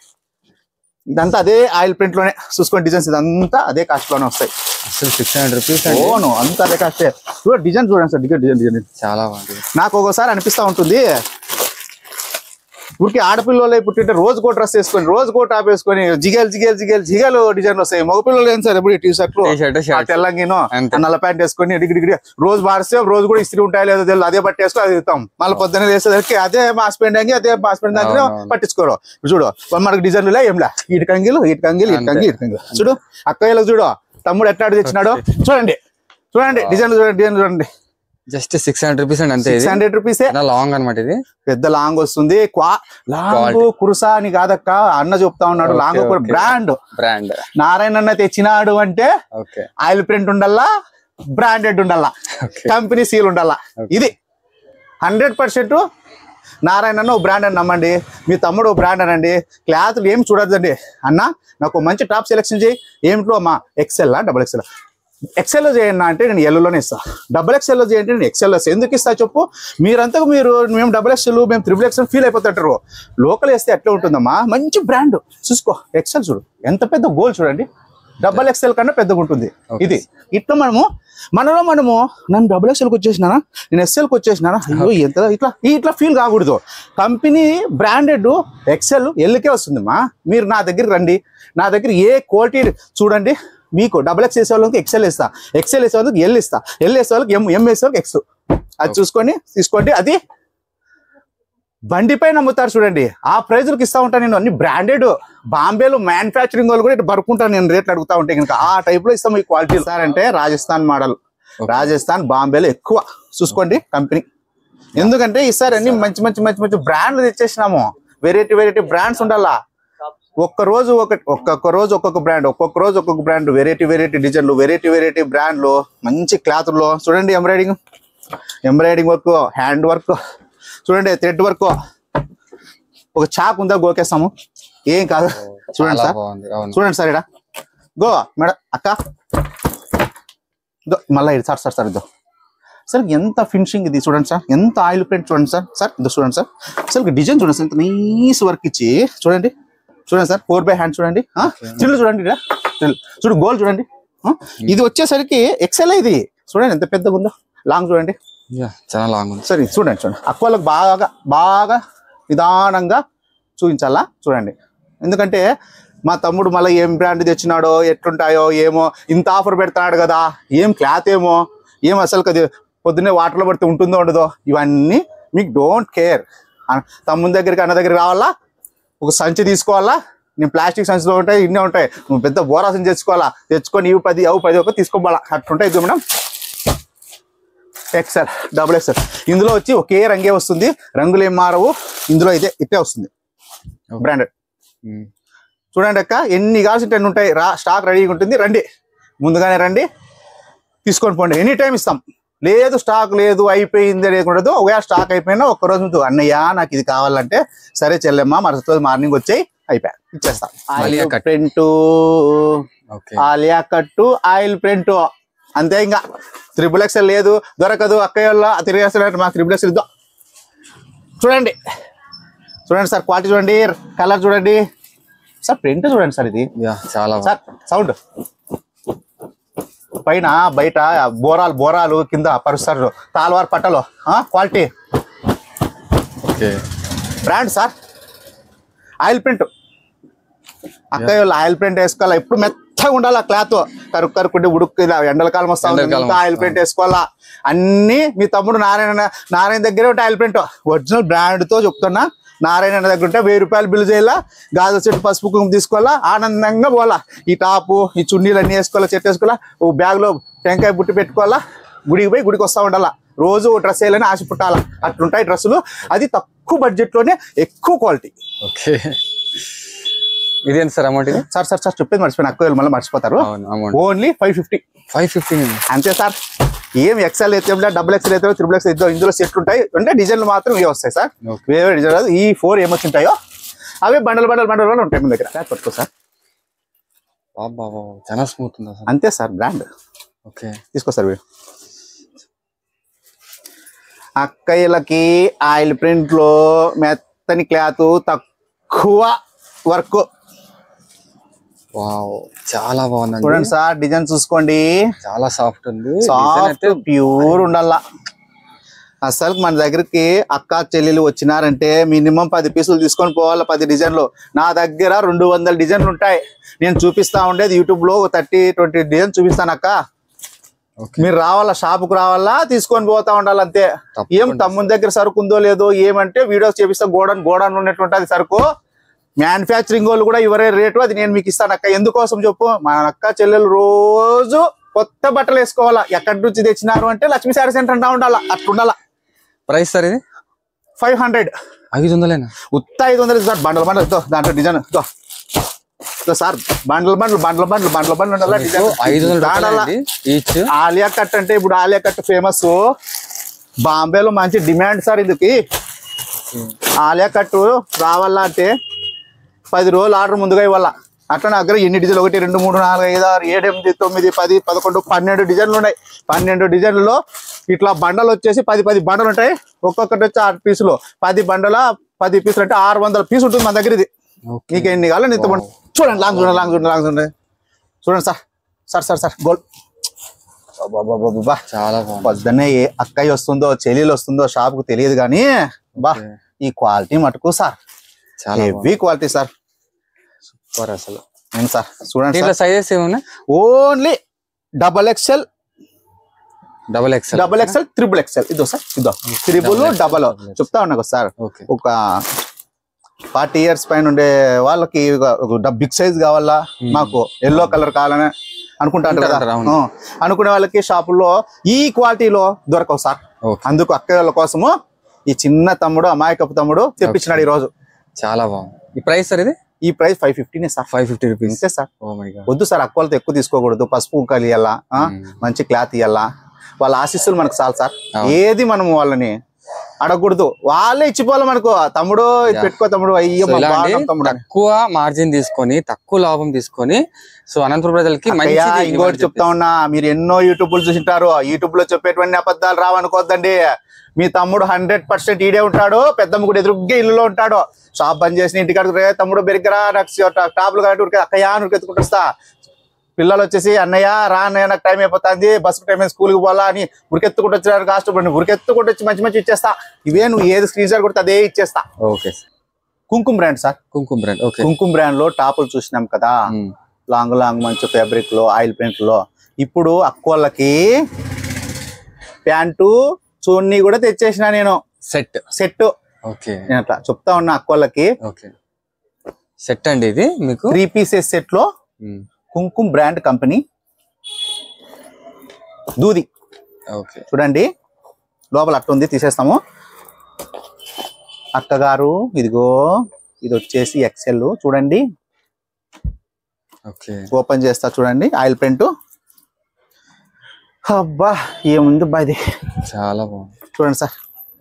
ఇదంతా అదే ఆయిల్ ప్రింట్ లోనే చూసుకోండి డిజైన్స్ ఇదంతా అదే కాస్ట్ లోనే వస్తాయి అసలు సిక్స్ హండ్రెడ్ రూపీస్ ఓను అంతా అదే కాస్టే చూడండి డిజైన్ చూడండి సార్ డిజైన్ డిజైన్ డిజైన్ చాలా బాగుంటుంది నాకు ఒక్కోసారి అనిపిస్తా ఉంటుంది ఊరికి ఆడపిల్లలు పుట్టింటే రోజు కోట్ డ్రెస్ వేసుకొని రోజు కోట్ టాప్ వేసుకొని జిగేల్ జిగేల్ జిగేల్ జిగేలు డిజైన్ వస్తాయి మగపిల్లలు ఏం సార్ ఎప్పుడు టీ షర్ట్లు టీ షర్ట్ ఆ షర్ట్ తెల్లంగినో అంతే. నల్ల ప్యాంట్ వేసుకొని డిగ్రీ డిగ్రీ రోజు మారిస్తే రోజు కూడా ఇస్త్రీ ఉంటాయో లేదో తెలియదు అదే బట్టి వేసుకొని అది ఇస్తాం మళ్ళీ పొద్దున్న వేసేసరికి అదే మాస్ పెయింట్ అంగి అదే మాస్ పెయింట్ అంగి అవునవును. పట్టించుకోరు ఇప్పుడు చూడు మనకి డిజైన్లు ఏంలా ఇటు కంగిలు ఇటు కంగిలు ఇటు కంగి ఇటు కంగిలు చూడు అక్కయ్యలకు చూడు తమ్ముడు ఎట్లా తెచ్చినాడు చూడండి చూడండి డిజైన్ చూడండి డిజైన్ చూడండి జస్ట్ సిక్స్ హండ్రెడ్ రూపీస్ అండి అంతే సిక్స్ ఇది హండ్రెడ్ రూపీసే లాంగ్ అనమాట ఇది పెద్ద లాంగ్ వస్తుంది క్వా లాంగ్ Quality. కురుసా అని కాదక్క అన్న చెప్తా ఉన్నాడు Okay, లాంగ్ కూడా okay. బ్రాండ్ బ్రాండ్ నారాయణ అన్న తెచ్చినాడు అంటే ఓకే ఆయిల్ ప్రింట్ ఉండాలా బ్రాండెడ్ ఉండాలా ఓకే కంపెనీ సీల్ ఉండాలా Okay. ఇది హండ్రెడ్ పర్సెంట్ నారాయణ అన్న ఓ బ్రాండ్ అని నమ్మండి మీ తమ్ముడు ఓ బ్రాండ్ అనండి క్లాత్లు ఏం చూడొద్దండి అన్న నాకు ఓ మంచి టాప్ సెలెక్షన్ చేయి ఏమిటో మా ఎక్సెల్ డబుల్ ఎక్సెల్ ఎక్సెల్ చేయండి అంటే నేను ఎల్లోనే ఇస్తా డబుల్ ఎక్సెల్ చేయండి నేను ఎక్సెల్ ఎందుకు ఇస్తా చెప్పు మీరంతా మీరు మేము డబుల్ ఎక్సెల్ మేము త్రిబుల్ ఎక్సెల్ ఫీల్ అయిపోతుంటారు లోకల్ వేస్తే ఎట్లా ఉంటుందమ్మా మంచి బ్రాండ్ చూసుకో ఎక్సెల్ చూడు ఎంత పెద్ద గోల్ చూడండి డబల్ ఎక్సెల్ కన్నా పెద్దగా ఉంటుంది Okay. ఇది ఇట్లా మనము మనలో మనము నన్ను డబుల్ ఎక్సెల్కి వచ్చేసినానా నేను ఎస్ఎల్కి వచ్చేసినానా అయ్యో ఎంత ఇట్లా ఈ ఇట్లా ఫీల్ కాకూడదు కంపెనీ బ్రాండెడ్ ఎక్సెల్ ఎల్కే వస్తుందమ్మా మీరు నా దగ్గరికి రండి నా దగ్గర ఏ క్వాలిటీ చూడండి మీకు డబుల్ ఎక్స్ వేసే వాళ్ళకి ఎక్సెల్ ఇస్తా ఎక్సెల్ వేసే వాళ్ళకి ఎల్ ఇస్తా ఎల్ వేసే వాళ్ళకి ఎం ఎం వేసే వాళ్ళకి ఎక్స్ అది చూసుకొని తీసుకోండి అది బండి పైన అమ్ముతారు చూడండి ఆ ప్రైజులకు ఇస్తా ఉంటాను నేను అన్ని బ్రాండెడ్ బాంబేలో మ్యానుఫ్యాక్చరింగ్ వాళ్ళు కూడా ఇట్లా బరుకుంటాను నేను రేట్లు అడుగుతా ఉంటే కనుక ఆ టైప్ లో ఇస్తాం ఈ క్వాలిటీ సార్ అంటే రాజస్థాన్ మోడల్ రాజస్థాన్ బాంబేలో ఎక్కువ చూసుకోండి కంపెనీ ఎందుకంటే ఈసారి అన్ని మంచి మంచి మంచి మంచి బ్రాండ్లు తెచ్చేసినాము వెరైటీ వెరైటీ బ్రాండ్స్ ఉండాలా ఒక్క రోజు ఒక ఒక్కొక్క రోజు ఒక్కొక్క బ్రాండ్ ఒక్కొక్క రోజు ఒక్కొక్క బ్రాండ్ వెరైటీ వెరైటీ డిజైన్లు వెరైటీ వెరైటీ బ్రాండ్లు మంచి క్లాత్లో చూడండి embroidering embroidering work hand work చూడండి థ్రెడ్ వర్క్ ఒక చాక్ ఉందా గోకేస్తాము ఏం కాదు చూడండి చాలా సార్ బాగుంది అవును చూడండి సార్ ఇడ గో మేడం అక్క ఇదో మళ్ళీ ఇది సార్ సార్ సార్ ఇదో సార్ ఎంత ఫినిషింగ్ ఇది చూడండి సార్ ఎంత ఆయిల్ పెయింట్ చూడండి సార్ సార్ ఇదో చూడండి సార్ అసలు డిజైన్ చూడండి సార్ ఇంత నైస్ వర్క్ ఇచ్చి చూడండి చూడండి సార్ ఫోర్ బై హ్యాండ్ చూడండి చిల్లు చూడండి ఇక్కడ చిల్లు. చూడు గోల్ చూడండి ఆ? ఇది వచ్చేసరికి ఎక్సెల్ ఇది చూడండి ఎంత పెద్దగా ఉందో లాంగ్ చూడండి యా చాలా లాంగ్ ఉంది సరే చూడండి చూడండి అక్వాలకు బాగా బాగా నిదానంగా చూపించాలా చూడండి ఎందుకంటే మా తమ్ముడు మళ్ళీ ఏం బ్రాండ్ తెచ్చినాడో ఎట్లుంటాయో ఏమో ఇంత ఆఫర్ పెడతాడు కదా ఏం క్లాత్ ఏమో ఏం అసలు అది పొద్దున్నే వాటర్లో పడితే ఉంటుందో ఉండదో ఇవన్నీ మీకు డోంట్ కేర్ తమ్ముని దగ్గరికి అన్న దగ్గరికి రావాలా ఒక సంచి తీసుకోవాలా నేను ప్లాస్టిక్ సంచిలో ఉంటాయి ఇన్నే ఉంటాయి నువ్వు పెద్ద బోరా సంచి తెచ్చుకోవాలా తెచ్చుకొని ఇవి పది అవి పది ఒక తీసుకోవాలా అట్లుంటాయి ఇది మేడం ఎక్సెల్ డబుల్ ఎక్సెల్ ఇందులో వచ్చి ఒకే రంగే వస్తుంది రంగులు ఏం మారవు ఇందులో ఇదే ఇట్టే వస్తుంది బ్రాండెడ్ ఉమ్. చూడండి అక్క ఎన్ని కావాల్సిన ఎన్ని ఉంటాయి రా స్టాక్ రెడీగా ఉంటుంది రండి ముందుగానే రండి తీసుకొని పోండి ఎనీ టైం ఇస్తాం లేదు స్టాక్ లేదు అయిపోయింది లేకుండదు ఒకవేళ స్టాక్ అయిపోయినా ఒక్క రోజు ముందు అన్నయ్య నాకు ఇది కావాలంటే సరే చెల్లెమ్మ మరుసటి రోజు మార్నింగ్ వచ్చాయి అయిపోయా ఇచ్చేస్తాం Alia oil cut. Print okay Alia cut oil print అంతే ఇంకా త్రిబుల్ ఎక్స్ఎల్ లేదు దొరకదు అక్కయ్య వాళ్ళ తిరిగేస్తున్నట్టు మాకు త్రిబుల్ ఎక్స్ఎల్ ఇద్దాం చూడండి చూడండి సార్ క్వాలిటీ చూడండి కలర్ చూడండి సార్ ప్రింట్ చూడండి సార్ ఇది యా చాలా సార్ సౌండ్ పైన బయట బోరాలు బోరాలు కింద పరుస్తారు తాల్వార్ పట్టలు quality okay brand sir oil print అక్కయ్య వాళ్ళు ఆయిల్ ప్రింట్ వేసుకోవాలా ఎప్పుడు మెత్తగా ఉండాలి ఆ క్లాత్ కరుకు కరుకుంటే ఉడుకు ఇలా ఎండలకాలం వస్తా ఉంది ఎండాకాలం ఇంకా ఆయిల్ ప్రింట్ వేసుకోవాలా అన్ని మీ తమ్ముడు నారాయణ నారాయణ దగ్గరే ఉంటే ఆయిల్ ప్రింట్ ఒరిజినల్ బ్రాండ్ తో చెప్తున్నా నారాయణ అన్న దగ్గర ఉంటే వెయ్యి రూపాయలు బిల్లు చేయాలా గాజు చెట్టు పసుపు కుంకుమ తీసుకోవాలా ఆనందంగా పోవాలా ఈ టాపు ఈ చున్నీలు అన్ని వేసుకోవాలా చెట్టు వేసుకోవాలా ఓ బ్యాగ్ లో టెంకాయ బుట్టి పెట్టుకోవాలా గుడికి పోయి గుడికి వస్తా ఉండాలా రోజు ఓ డ్రెస్ వేయాలని ఆశ పుట్టాలా అట్లుంటాయి డ్రెస్సులు అది తక్కువ బడ్జెట్ లోనే ఎక్కువ క్వాలిటీ ఓకే ఇది ఎంత సార్ అమౌంట్ ఇది సార్ సార్ సార్ చెప్పేది మర్చిపోయిన అక్కువ మళ్ళీ మర్చిపోతారు అవును amount only five fifty five fifteen అంతే సార్ ఏం ఎక్సెల్ అయితే డబుల్ ఎక్సెల్ అయితే త్రిబుల్ ఎక్స్ అయితే ఇందులో సెట్లు ఉంటాయి అంటే డిజైన్లు మాత్రం ఇవి వస్తాయి సార్ Okay. వేరే డిజైన్ రాదు ఈ ఫోర్ ఏమొచ్చి ఉంటాయో అవే బండల్ బండల్ బండల్ బండల్ ఉంటాయి మీ దగ్గర సార్ పట్టుకో సార్ బాబా చాలా స్మూత్ ఉంది అసలు అంతే సార్ బ్రాండ్ ఓకే తీసుకో సార్ వీడు అక్కయ్యలకి ఆయిల్ ప్రింట్ లో మెత్తని క్లాత్ తక్కువ వర్క్ వావ్ చాలా బాగుందండి చూడండి సార్ డిజైన్ చూసుకోండి చాలా సాఫ్ట్ ఉంది Design సాఫ్ట్ అయితే ప్యూర్ ఉండాలా అసలు మన దగ్గరికి అక్క చెల్లెలు వచ్చినారంటే మినిమం పది పీసులు తీసుకొని పోవాలి పది డిజైన్లు నా దగ్గర రెండు వందల డిజైన్లు ఉంటాయి నేను చూపిస్తా ఉండేది యూట్యూబ్ లో థర్టీ ట్వంటీ డిజైన్ చూపిస్తాను అక్క ఓకే మీరు రావాలా షాపుకు రావాలా తీసుకొని పోతా ఉండాలి అంతే తప్పకుండా. ఏం తమ్ముని దగ్గర సరుకు ఉందో లేదో ఏమంటే వీడియోస్ చేపిస్తా గోడన్ గోడన్ ఉన్నట్టుంటది సరుకు మ్యానుఫ్యాక్చరింగ్ వాళ్ళు కూడా ఇవరే రేటు అది నేను మీకు ఇస్తాను అక్క ఎందుకోసం చెప్పు మా అక్క చెల్లెలు రోజు కొత్త బట్టలు వేసుకోవాలా ఎక్కడి నుంచి తెచ్చినారు అంటే లక్ష్మీ శారీ సెంటర్ అంటా ఉండాలా అట్లుండాలా ప్రైస్ సార్ ఇది ఫైవ్ హండ్రెడ్ ఐదు వందలేనా ఉత్త ఐదు వందలు సార్ బండల్ బండల్ దో, దాంట్లో డిజైన్ దో. దో సార్ బండ్ల బండ్లు బండ్ల బండ్లు బండ్ల బండ్లు ఉండాలా డిజైన్ ఐదు వందల దాంట్లో ఈచ్ ఆలియా కట్ అంటే ఇప్పుడు ఆలియా కట్ ఫేమస్ బాంబేలో మంచి డిమాండ్ సార్ ఇందుకి ఆలియా కట్ రావాలా అంటే పది రోజులు ఆర్డర్ ముందుగా ఇవ్వాలా అట్లా నా దగ్గర ఎన్ని డిజైన్లు ఒకటి రెండు మూడు నాలుగు ఐదు ఆరు ఏడు ఎనిమిది తొమ్మిది పది పదకొండు పన్నెండు డిజైన్లు ఉన్నాయి పన్నెండు డిజైన్లలో ఇట్లా బండలు వచ్చేసి పది పది బండలు ఉంటాయి ఒక్కొక్కటి వచ్చి ఆరు పీసులు పది బండల పది పీసులు అంటే ఆరు వందల పీసు ఉంటుంది మన దగ్గర ఇది ఓకే మీకు ఎన్ని కావాలి ఇంత బండి చూడండి లాంగ్ చూడండి లాంగ్ చూడండి లాంగ్ చూడండి చూడండి సార్ సార్ సార్ సార్ గోల్ బాబా చాలా బాగుంది పొద్దున్నే ఏ అక్కయ్య వస్తుందో చెల్లెలు వస్తుందో షాప్ కు తెలియదు కానీ బా ఓకే. ఈ క్వాలిటీ మటుకు సార్ చాలా బాగుంది హెవీ క్వాలిటీ సార్ సూపర్ అసలు ఏం సార్ చూడండి దీంట్లో సార్ సైజెస్ ఏమున్నాయి only double XL double XL double XL triple XL ఇదో సార్ ఇదో triple Double XL, double double XL. చెప్తా ఉన్నా కదా సార్ ఓకే ఒక ఫార్టీ ఇయర్స్ పైన ఉండే వాళ్ళకి బిగ్ సైజ్ కావాలా మాకు ఎల్లో కలర్ కావాలని అనుకుంటారు కదా ఉంటారు, అవును. ఆ, అనుకునే వాళ్ళకి షాపుల్లో ఈ క్వాలిటీలో దొరకవు సార్ ఓకే అందుకు అక్క వాళ్ళ కోసము ఈ చిన్న తమ్ముడు అమాయకపు తమ్ముడు తెప్పించినాడు ఈ రోజు చాలా బాగుంది ఈ ప్రైస్ సార్ ఇది ఈ ప్రైస్ ఫైవ్ ఫిఫ్టీనే సార్ ఫైవ్ ఫిఫ్టీ రూపీస్ అంతే సార్ ఓ మై గాడ్ వద్దు సార్ అక్క వాళ్ళతో ఎక్కువ తీసుకోకూడదు పసుపు కుంకాలు ఇవ్వాలా మంచి క్లాత్ ఇవ్వాలా వాళ్ళ ఆశీస్సులు మనకు చాలు సార్ అవును. ఏది మనం వాళ్ళని అడగకూడదు వాళ్ళే ఇచ్చిపోవాలి మనకు తమ్ముడు ఇది Yeah. పెట్టుకో తమ్ముడు అయ్యో సో మా ఇలాంటి బాగున్నాం తమ్ముడు అని. తక్కువ మార్జిన్ తీసుకొని తక్కువ లాభం తీసుకొని సో అనంతపురం ప్రజలకి అక్కయ్య, మంచి ఇంకోటి చెప్తా ఉన్నా మీరు ఎన్నో యూట్యూబ్ చూసింటారు యూట్యూబ్ లో చెప్పేటువంటి అబద్ధాలు రావనుకోద్దండి మీ తమ్ముడు హండ్రెడ్ పర్సెంట్ ఈడే ఉంటాడు పెద్దమ్మ కూడా ఎదురుగ్గా ఇల్లులో ఉంటాడు షాప్ బంద్ చేసి ఇంటికాడికి రే తమ్ముడు బెరిగరా నాకు టాప్లు కాబట్టి ఉరికే అక్కయ్య అని ఉరికెత్తుకుంటూ వస్తా పిల్లలు వచ్చేసి అన్నయ్య రా అన్నయ్య నాకు టైం అయిపోతుంది బస్సు టైం స్కూల్కి పోవాలా అని ఉరికెత్తుకుంటూ వచ్చినారు కాస్ట్ ఉరికెత్తుకుంటూ వచ్చి మంచి మంచి ఇచ్చేస్తా ఇవే నువ్వు ఏది స్క్రీన్ షాట్ కొడితే అదే ఇచ్చేస్తా okay Kumkuma brand sir Kumkuma brand okay Kumkuma brand లో టాపులు చూసినాం కదా లాంగ్ లాంగ్ మంచి ఫ్యాబ్రిక్ లో ఆయిల్ ప్రింట్ లో ఇప్పుడు అక్కోళ్ళకి ప్యాంటు చున్నీ కూడా తెచ్చేసిన నేను సెట్ సెట్ ఓకే నేను అట్లా చెప్తా ఉన్నా అక్కోళ్ళకి ఓకే సెట్ అండి ఇది మీకు త్రీ పీసెస్ సెట్ లో మ్మ్. కుంకుమ బ్రాండ్ కంపెనీ దూది ఓకే చూడండి లోపల అట్ట ఉంది తీసేస్తాము అక్కగారు ఇదిగో ఇది వచ్చేసి ఎక్సెల్ చూడండి ఓకే ఓపెన్ చేస్తా చూడండి ఆయిల్ ప్రింట్ అబ్బా ఏముంది బా ఇది చాలా బాగుంది చూడండి సార్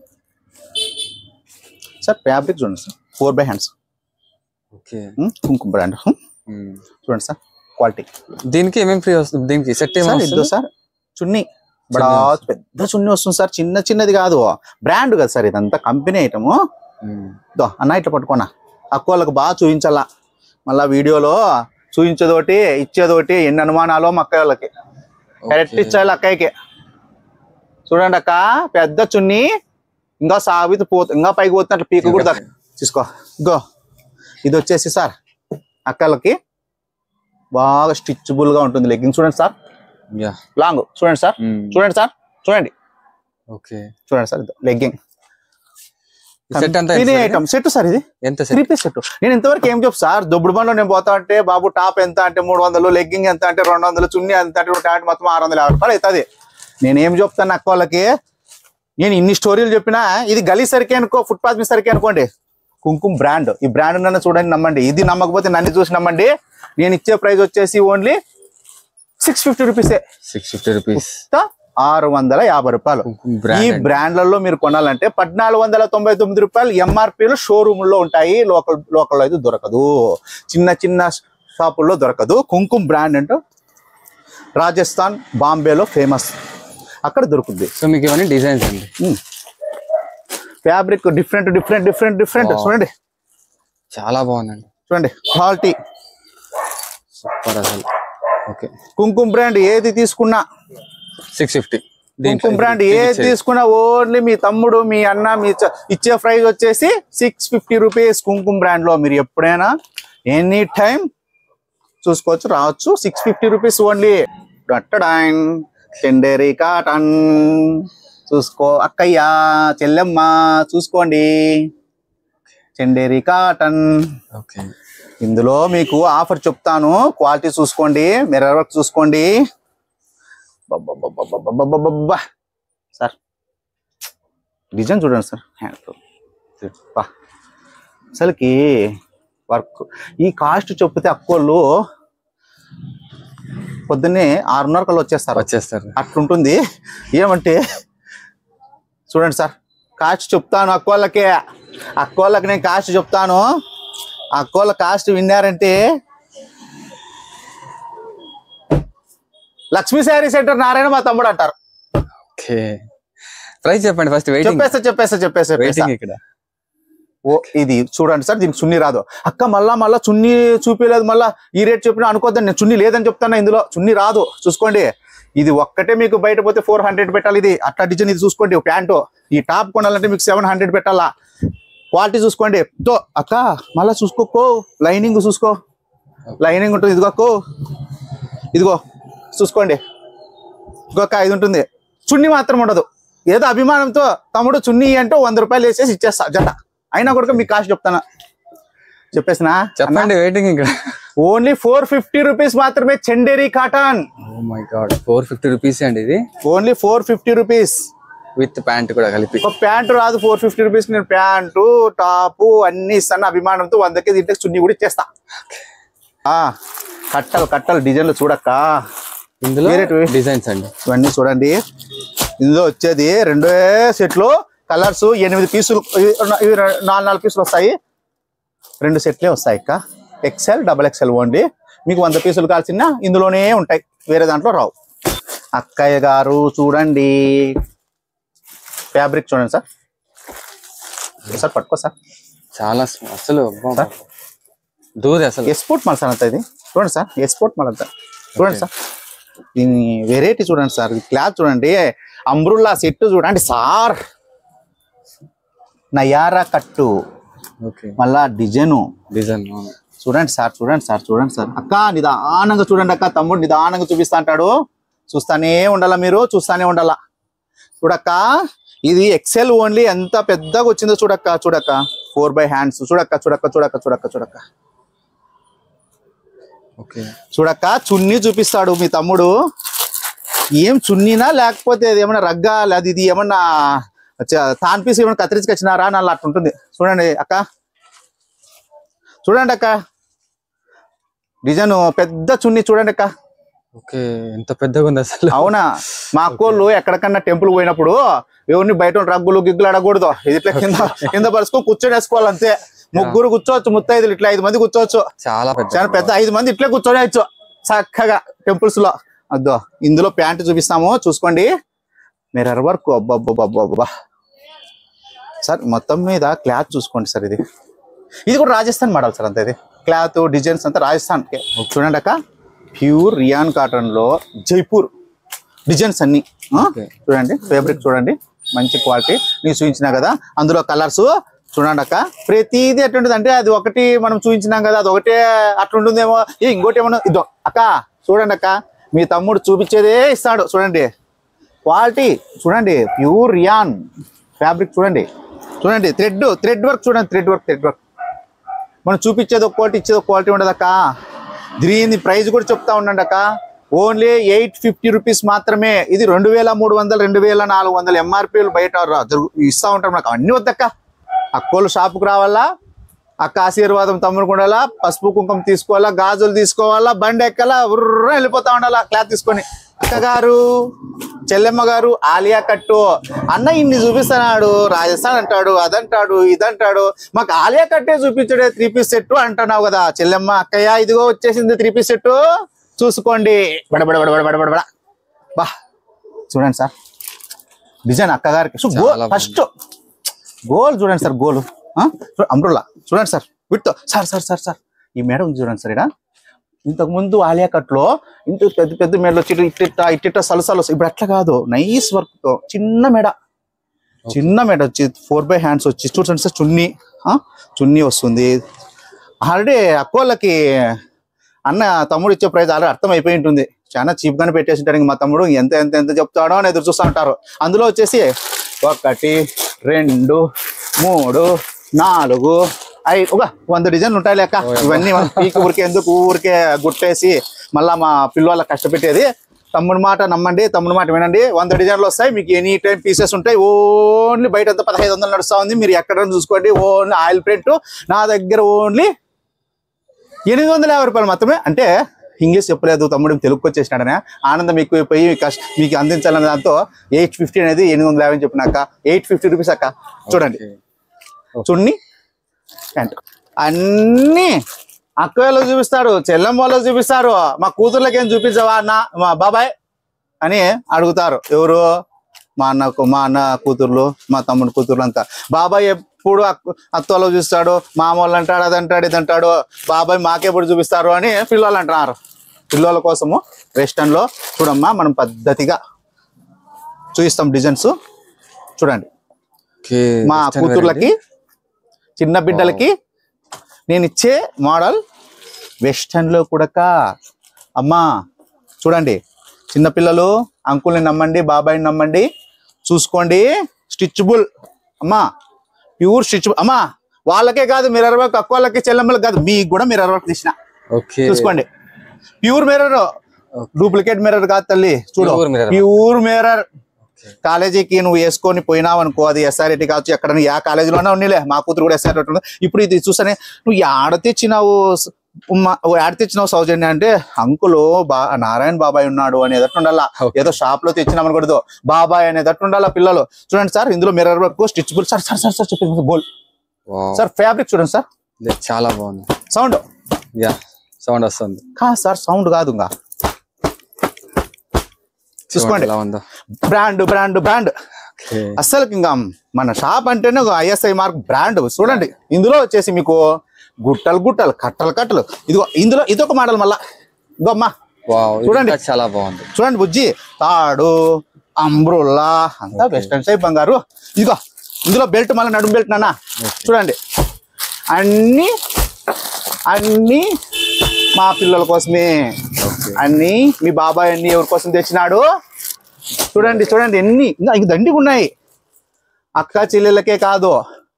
సార్ ఫ్యాబ్రిక్ చూడండి sir four by hands okay Kumkuma brand మ్మ్. చూడండి సార్ క్వాలిటీ దీనికి ఏమేమి ఫ్రీ వస్తుంది దీనికి సెట్ సార్ ఏమేమి ఇద్దో సార్ చున్నీ బడా వస్తుంది. పెద్ద చున్నీ వస్తుంది సార్ చిన్న చిన్నది కాదు బ్రాండ్ కదా సార్ ఇదంతా కంపెనీ ఐటము దో అన్న ఇట్లా పట్టుకోనా అక్కోళ్ళకి బాగా చూపించాలా మళ్ళా వీడియోలో చూపించేదోటి ఇచ్చేదోటి ఎన్ని అనుమానాలో మా అక్కయ్య వాళ్ళకి కరెక్ట్ ఇచ్చాలి అక్కయ్యకి చూడండి అక్క పెద్ద చున్నీ ఇంకా సాగుతూ పోతు ఇంకా పైకి పోతున్నట్లు పీక కూడా దక్క- తీసుకో గో ఇది వచ్చేసి సార్ అక్కలకి బాగా స్టిచ్బుల్ గా ఉంటుంది లెగ్గింగ్ చూడండి సార్ యా లాంగ్ చూడండి సార్ చూడండి సార్ చూడండి ఓకే చూడండి సార్ లెగ్గింగ్ సెట్ అంతా తినే ఐటమ్ సెట్ సార్ ఇది ఎంత త్రీ సెట్ పీస్ సెట్ నేను ఇంతవరకు ఏం చెప్పు సార్ దొబ్బుడు బండ్లో నేను పోతా అంటే బాబు టాప్ ఎంత అంటే మూడు వందలు లెగ్గింగ్ ఎంత అంటే రెండు వందలు చున్నీ ఎంత అంటే ప్యాంట్ మొత్తం ఆరు వందల యాభై రూపాయలు అవుతుంది నేను ఏం చెప్తాను అక్క వాళ్ళకి నేను ఇన్ని స్టోరీలు చెప్పినా ఇది గలీ సరికి అనుకో ఫుట్పాత్ మీద సరికి అనుకోండి కుంకుమ బ్రాండ్ ఈ బ్రాండ్ నన్ను చూడండి నమ్మండి ఇది నమ్మకపోతే నన్ను చూసి నమ్మండి నేను ఇచ్చే ప్రైస్ వచ్చేసి ఓన్లీ సిక్స్ ఫిఫ్టీ రూపీసే సిక్స్ ఫిఫ్టీ రూపీస్ ఆరు వందల యాభై రూపాయలు ఈ బ్రాండ్ బ్రాండ్లలో మీరు కొనాలంటే పద్నాలుగు వందల తొంభై తొమ్మిది రూపాయలు ఎంఆర్పీలు షోరూమ్ లో ఉంటాయి లోకల్ లోకల్లో అయితే దొరకదు చిన్న చిన్న షాపుల్లో దొరకదు కుంకుమ బ్రాండ్ అంటే రాజస్థాన్ బాంబేలో ఫేమస్ అక్కడ దొరుకుద్ది సో మీకు ఇవన్నీ డిజైన్స్ అండి fabric different different different different Wow. చూడండి చాలా బాగుందండి చూడండి క్వాలిటీ సూపర్ అసలు ఓకే కుంకుమ బ్రాండ్ ఏది తీసుకున్నా సిక్స్ ఫిఫ్టీ కుంకుమ బ్రాండ్ ఏది తీసుకున్నా ఓన్లీ మీ తమ్ముడు మీ అన్న మీ చ- ఇచ్చే ప్రైస్ వచ్చేసి six fifty rupees Kumkuma brand లో మీరు ఎప్పుడైనా ఎనీ టైం చూసుకోవచ్చు రావచ్చు సిక్స్ ఫిఫ్టీ రూపీస్ ఓన్లీ డట్టడాన్ చెండేరి కాటన్ చూసుకో అక్కయ్య చెల్లెమ్మ చూసుకోండి చెండేరి కాటన్ ఓకే ఇందులో మీకు ఆఫర్ చెప్తాను క్వాలిటీ చూసుకోండి మిర్రర్ వర్క్ చూసుకోండి బబ్బబ్బబ్బబ్బబ్బబ్బబ్బబ్బబ్బ. సార్ డిజైన్ చూడండి సార్ హ్యాండ్ బా. అసలుకి వర్క్ ఈ కాస్ట్ చెప్తే అక్కోళ్ళు పొద్దున్నే ఆరున్నర కల్లా వచ్చేస్తారు వచ్చేస్తారు అట్లుంటుంది ఏమంటే చూడండి సార్ కాస్ట్ చెప్తాను అక్కోళ్ళకి అక్కోళ్ళకి నేను కాస్ట్ చెప్తాను అక్కోళ్ళ కాస్ట్ విన్నారంటే లక్ష్మీ శారీ సెంటర్ నారాయణ మా తమ్ముడు అంటారు ఓకే ప్రైస్ చెప్పండి ఫస్ట్ వెయిటింగ్ చెప్పేస్తా చెప్పేస్తా చెప్పేస్తా చెప్పేస్తా వెయిటింగ్ ఇక్కడ ఓ ఇది చూడండి సార్ దీనికి చున్నీ రాదు అక్క మళ్ళా మళ్ళా చున్నీ చూపించలేదు మళ్ళా ఈ రేట్ చెప్పినా అనుకోద్దండి నేను చున్నీ లేదని చెప్తాను ఇందులో చున్నీ రాదు చూసుకోండి ఇది ఒక్కటే మీకు బయట పోతే ఫోర్ హండ్రెడ్ పెట్టాలి ఇది అట్లా డిజైన్ ఇది చూసుకోండి ప్యాంటు ఈ టాప్ కొనాలంటే మీకు సెవెన్ హండ్రెడ్ పెట్టాలా క్వాలిటీ చూసుకోండి తో అక్క మళ్ళా చూసుకోకో లైనింగ్ చూసుకో లైనింగ్ ఉంటుంది ఇదిగోకో ఇదిగో చూసుకోండి ఇంకో అక్క ఇది ఉంటుంది చున్నీ మాత్రం ఉండదు ఏదో అభిమానంతో తమ్ముడు చున్నీ అంటే వంద రూపాయలు వేసేసి ఇచ్చేస్తా జత అయినా కూడా మీకు కాస్ట్ చెప్తానా చెప్పేసినా చెప్పండి వెయిటింగ్ ఇక్కడ ఓన్లీ ఫోర్ ఫిఫ్టీ రూపీస్ మాత్రమే Chanderi cotton oh my god four fifty rupees అండి ఇది only four fifty rupees with pant కూడా కలిపి ఒక ప్యాంటు రాదు ఫోర్ ఫిఫ్టీ రూపీస్ నేను ప్యాంటు టాపు అన్ని ఇస్తాను అభిమానంతో వందకి దీంట్లో చున్నీ కూడా ఇచ్చేస్తా ఆ కట్టలు కట్టలు డిజైన్లు చూడక్క ఇందులో వేరేటివి? డిజైన్స్ అండి ఇవన్నీ చూడండి ఇందులో వచ్చేది రెండే సెట్లు కలర్స్ ఎనిమిది పీసులు ఇవి ఇవి నాలుగు నాలుగు పీసులు వస్తాయి రెండు సెట్లే వస్తాయి ఇక్క ఎక్సెల్ డబల్ ఎక్సెల్ ఓన్లీ మీకు వంద పీసులు కాల్సిన ఇందులోనే ఉంటాయి వేరే దాంట్లో రావు అక్కయ్య గారు చూడండి ఫ్యాబ్రిక్ చూడండి సార్ సార్ పట్టుకో సార్ చాలా స్మ- అసలు అబ్బా. దూది అసలు ఎస్పోర్ట్ మల్ సార్ అంతా ఇది చూడండి సార్ ఎస్పోర్ట్ మల్ అంతా చూడండి సార్ దీని వెరైటీ చూడండి సార్ క్లాత్ చూడండి అంబ్రుల్లా సెట్ చూడండి సార్ నయారా కట్టు ఓకే మళ్ళా డిజైను డిజైన్ చూడండి సార్ చూడండి సార్ చూడండి సార్ అక్క నిదానంగా చూడండి అక్క తమ్ముడు నిదానంగా చూపిస్తా అంటాడు చూస్తానే ఉండాలా మీరు చూస్తానే ఉండాలా చూడక్క ఇది ఎక్సెల్ ఓన్లీ ఎంత పెద్దగా వచ్చిందో చూడక్క చూడక్క ఫోర్ బై హ్యాండ్స్ చూడక్క చూడక్క చూడక్క చూడక్క చూడక్క ఓకే చూడక్క చున్నీ చూపిస్తాడు మీ తమ్ముడు ఏం చున్నీనా లేకపోతే అది ఏమన్నా రగ్గా లేదా ఇది ఏమన్నా చ- తాన్ పీస్ ఏమన్నా కత్తిరించుకొచ్చినారా అని అలా అట్లుంటుంది చూడండి అక్క చూడండి అక్క డిజైన్ పెద్ద చున్నీ చూడండి అక్క ఓకే ఎంత పెద్దగా ఉంది అసలు అవునా మా అక్కోళ్ళు ఎక్కడికన్నా టెంపుల్ పోయినప్పుడు ఎవరిని బయట ఉన్న రగ్గులు గిగ్గులు అడగకూడదు ఇది ఇట్లా కింద కింద పరుచుకొని కూర్చొని వేసుకోవాలి అంతే ముగ్గురు కూర్చోవచ్చు ముత్తైదులు ఇట్లా ఐదు మంది కూర్చోవచ్చు చాలా పెద్ద చాలా పెద్ద ఐదు మంది ఇట్లే కూర్చోనేయచ్చు చక్కగా టెంపుల్స్ లో అద్దో ఇందులో ప్యాంట్ చూపిస్తాము చూసుకోండి మిర్రర్ వర్క్ అబ్బబ్బబ్బబ్బబ్బా సార్ మొత్తం మీద క్లాత్ చూసుకోండి సార్ ఇది ఇది కూడా రాజస్థాన్ మోడల్ సార్ అంత ఇది క్లాత్ డిజైన్స్ అంతా రాజస్థాన్ చూడండి అక్క ప్యూర్ రియాన్ కాటన్ లో జైపూర్ డిజైన్స్ అన్ని ఆ? Okay. చూడండి ఫ్యాబ్రిక్ చూడండి మంచి క్వాలిటీ నీకు చూపించినా కదా అందులో కలర్స్ చూడండి అక్క ప్రతిదీ ఎట్లుంటుంది అంటే అది ఒకటి మనం చూపించినాం కదా అది ఒకటే అట్లుంటుందేమో ఏ ఇంకోటి ఏమన్నా ఇదో అక్క చూడండి అక్క మీ తమ్ముడు చూపించేదే ఇస్తాడు చూడండి క్వాలిటీ చూడండి ప్యూర్ రియాన్ ఫ్యాబ్రిక్ చూడండి చూడండి థ్రెడ్ థ్రెడ్ వర్క్ చూడండి థ్రెడ్ వర్క్ థ్రెడ్ వర్క్ మనం చూపించేది ఒక క్వాలిటీ ఇచ్చేది ఒక క్వాలిటీ ఉండదక్క దీని ప్రైస్ కూడా చెప్తా ఉండండి అక్క ఓన్లీ ఎయిట్ ఫిఫ్టీ రూపీస్ మాత్రమే ఇది రెండు వేల మూడు వందలు రెండు వేల నాలుగు వందలు ఎంఆర్పీలు బయట రా- జరుగు ఇస్తా ఉంటాం నాకు అన్ని వద్దక్క అక్కోళ్ళు షాపుకి రావాలా అక్క ఆశీర్వాదం తమ్ముడు ఉండాలా పసుపు కుంకుమ తీసుకోవాలా గాజులు తీసుకోవాలా బండి ఎక్కాలా ఉర్ర వెళ్ళిపోతా ఉండాలా క్లాత్ తీసుకొని అక్క గారు చెల్లెమ్మ గారు ఆలియా కట్టు అన్న ఇన్ని చూపిస్తున్నాడు రాజస్థాన్ అంటాడు అదంటాడు ఇదంటాడు మాకు ఆలియా కట్టే చూపించడే త్రీ పీస్ సెట్ అంటున్నావు కదా చెల్లెమ్మ అక్కయ్య ఇదిగో వచ్చేసింది త్రీ పీస్ సెట్ చూసుకోండి బడబడ బడబడ బడబడ బడ బా చూడండి సార్ డిజైన్ అక్కగారికి సో గోల్ చాలా ఫస్ట్ గోల్ చూడండి సార్ గోల్ అంబ్రుల్లా చూడండి sir with sir sir sir sir ఈ మేడం ఉంది చూడండి సార్ ఇక్కడ ఇంతకు ముందు ఆలియా కట్ లో ఇంత పెద్ద పెద్ద మెడలు వచ్చి ఇట్టిట్ట ఇట్టిట్ట సలసలు వస్తాయి. ఇప్పుడు అట్లా కాదు నైస్ వర్క్ తో చిన్న మెడ చిన్న మెడ వచ్చి ఫోర్ బై హ్యాండ్స్ వచ్చి చూడండి సార్ చున్నీ ఆ? చున్నీ వస్తుంది ఆల్రెడీ అక్కోళ్ళకి అన్న తమ్ముడు ఇచ్చే ప్రైజ్ ఆల్రెడీ అర్థం అయిపోయి ఉంటుంది చాలా చీప్ గానే పెట్టేసింటారు ఇంక మా తమ్ముడు ఎంత ఎంత ఎంత చెప్తాడో అని ఎదురు చూస్తూ ఉంటారు అందులో వచ్చేసి ఒకటి రెండు మూడు నాలుగు ఐదు ఒక వంద డిజైన్లు ఉంటాయి లేక ఇవన్నీ మనం పీకి ఊరికే ఎందుకు ఊరికే గుట్టేసి మళ్ళా మా పిల్లల కష్టపెట్టేది తమ్ముడు మాట నమ్మండి తమ్ముడు మాట వినండి వంద డిజైన్లు వస్తాయి మీకు ఎనీ టైం పీసెస్ ఉంటాయి ఓన్లీ బయట అంతా పదహైదు వందలు నడుస్తా ఉంది మీరు ఎక్కడ చూసుకోండి ఓన్లీ ఆయిల్ ప్రింట్ నా దగ్గర ఓన్లీ ఎనిమిది వందల యాభై రూపాయలు మాత్రమే అంటే ఇంగ్లీష్ చెప్పలేదు తమ్ముడు తెలుగుకి వచ్చేసినాడనే ఆనందం ఎక్కువైపోయి కష్ట మీకు అందించాలనే దాంతో ఎయిట్ ఫిఫ్టీ అనేది ఎనిమిది వందల యాభై అని చెప్పినాక ఎయిట్ ఫిఫ్టీ రూపీస్ అక్క చూడండి చున్ని ప్యాంట్ అన్ని అక్క వాళ్ళకి చూపిస్తారు చెల్లెమ్మ వాళ్ళకి చూపిస్తారు మా కూతుర్లకి ఏం చూపించవా అన్న మా బాబాయ్ అని అడుగుతారు ఎవరు మా అన్న మా అన్న కూతుర్లు మా తమ్ముడు కూతుర్లు అంతా బాబాయ్ ఎప్పుడు అక్క- అత్తలో చూస్తాడు మామ వాళ్ళు అంటాడు అది అంటాడు ఇది అంటాడు బాబాయ్ మాకెప్పుడు చూపిస్తారు అని పిల్లలు అంటున్నారు పిల్లల కోసము వెస్టర్న్ లో చూడమ్మా మనం పద్ధతిగా చూపిస్తాం డిజైన్స్ చూడండి ఓకే మా కూతుర్లకి చిన్న బిడ్డలకి నేను ఇచ్చే మోడల్ వెస్టర్న్ లో కూడా అమ్మా చూడండి చిన్నపిల్లలు అంకుల్ని నమ్మండి బాబాయ్ని నమ్మండి చూసుకోండి స్టిచ్బుల్ అమ్మా ప్యూర్ స్టిచ్ అమ్మా వాళ్ళకే కాదు మిర్రర్ వర్క్ అక్క వాళ్ళకి చెల్లెమ్మలకి కాదు మీకు కూడా మిర్రర్ వర్క్ తీసిన ఓకే చూసుకోండి ప్యూర్ మిర్రర్ డూప్లికేట్ మిర్రర్ కాదు తల్లి చూడు Pure mirror. ప్యూర్ మిర్రర్ కాలేజీకి నువ్వు వేసుకొని పోయినావు అనుకో అది ఎస్ఆర్ఐటి కావచ్చు ఎక్కడ ఏ కాలేజీలోనే ఉన్నిలే మా కూతురు కూడా ఎస్ఆర్ ఇప్పుడు ఇది చూసానే నువ్వు ఆడ తెచ్చినావు స- ఉమ్మ- ఓ ఆడ తెచ్చినావు సౌజన్య అంటే అంకులు బా నారాయణ బాబాయ్ ఉన్నాడు అని ఎదట్టుండాలా Okay. ఏదో షాప్ లో తెచ్చినాం అనకూడదు బాబాయ్ అని ఎదట్టుండాలా పిల్లలు చూడండి సార్ ఇందులో mirror work stitchable sir sir sir sir చెప్పింది బోల్ వావ్. సార్ ఫ్యాబ్రిక్ చూడండి సార్ ఇది చాలా బాగుంది సౌండ్ యా సౌండ్ వస్తుంది కాదు సార్ సౌండ్ కాదు ఇంకా చూసుకోండి ఎలా ఉందో బ్రాండ్ బ్రాండ్ బ్రాండ్ ఓకే అసలు ఇంకా మన షాప్ అంటేనే ఒక ఐఎస్ఐ మార్క్ బ్రాండ్ చూడండి ఇందులో వచ్చేసి మీకు గుట్టలు గుట్టలు కట్టలు కట్టలు ఇదిగో ఇందులో ఇదొక మోడల్ మళ్ళా ఇదిగో అమ్మా వావ్ ఇది చూడండి. ఇంకా చాలా బాగుంది చూడండి బుజ్జి తాడు అంబ్రుల్లా అంతా వెస్టర్న్ టైప్ బంగారు ఇదిగో ఇందులో బెల్ట్ మళ్ళీ నడుము బెల్ట్ నాన్న చూడండి అన్ని అన్ని మా పిల్లల కోసమే ఓకే అన్ని మీ బాబాయ్ అన్ని ఎవరి కోసం తెచ్చినాడు చూడండి చూడండి ఎన్ని ఇంకా ఇంక దండిగా ఉన్నాయి అక్క చెల్లెళ్ళకే కాదు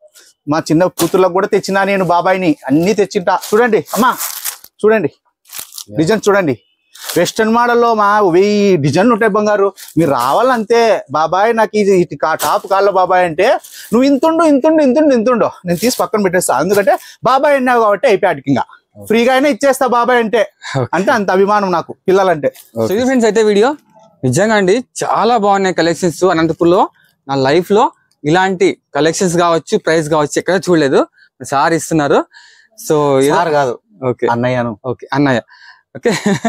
మా చిన్న కూతుర్లకు కూడా తెచ్చినా నేను బాబాయ్ని అన్ని తెచ్చింటా చూడండి అమ్మా చూడండి డిజైన్ చూడండి వెస్టర్న్ మోడల్లో మా వెయ్యి డిజైన్లు ఉంటాయి బంగారు మీరు రావాలంతే బాబాయ్ నాకు ఇది ఇది కా- టాప్ కాళ్ళ బాబాయ్ అంటే నువ్వు ఇంతుండు ఇంతుండు ఇంతుండు ఇంతుండు నేను తీసి పక్కన పెట్టేస్తా ఎందుకంటే బాబాయ్ అన్నావు కాబట్టి అయిపోయాడు ఇంకా ఫ్రీగా అయినా ఇచ్చేస్తా బాబాయ్ అంటే అంటే అంత అభిమానం నాకు పిల్లలంటే సో ఇది ఫ్రెండ్స్ అయితే వీడియో నిజంగా అండి చాలా బాగున్నాయి కలెక్షన్స్ అనంతపూర్లో నా లైఫ్ లో ఇలాంటి కలెక్షన్స్ కావచ్చు ప్రైస్ కావచ్చు ఎక్కడ చూడలేదు సార్ ఇస్తున్నారు సో సార్ కాదు ఓకే అన్నయ్యను ఓకే అన్నయ్య ఓకే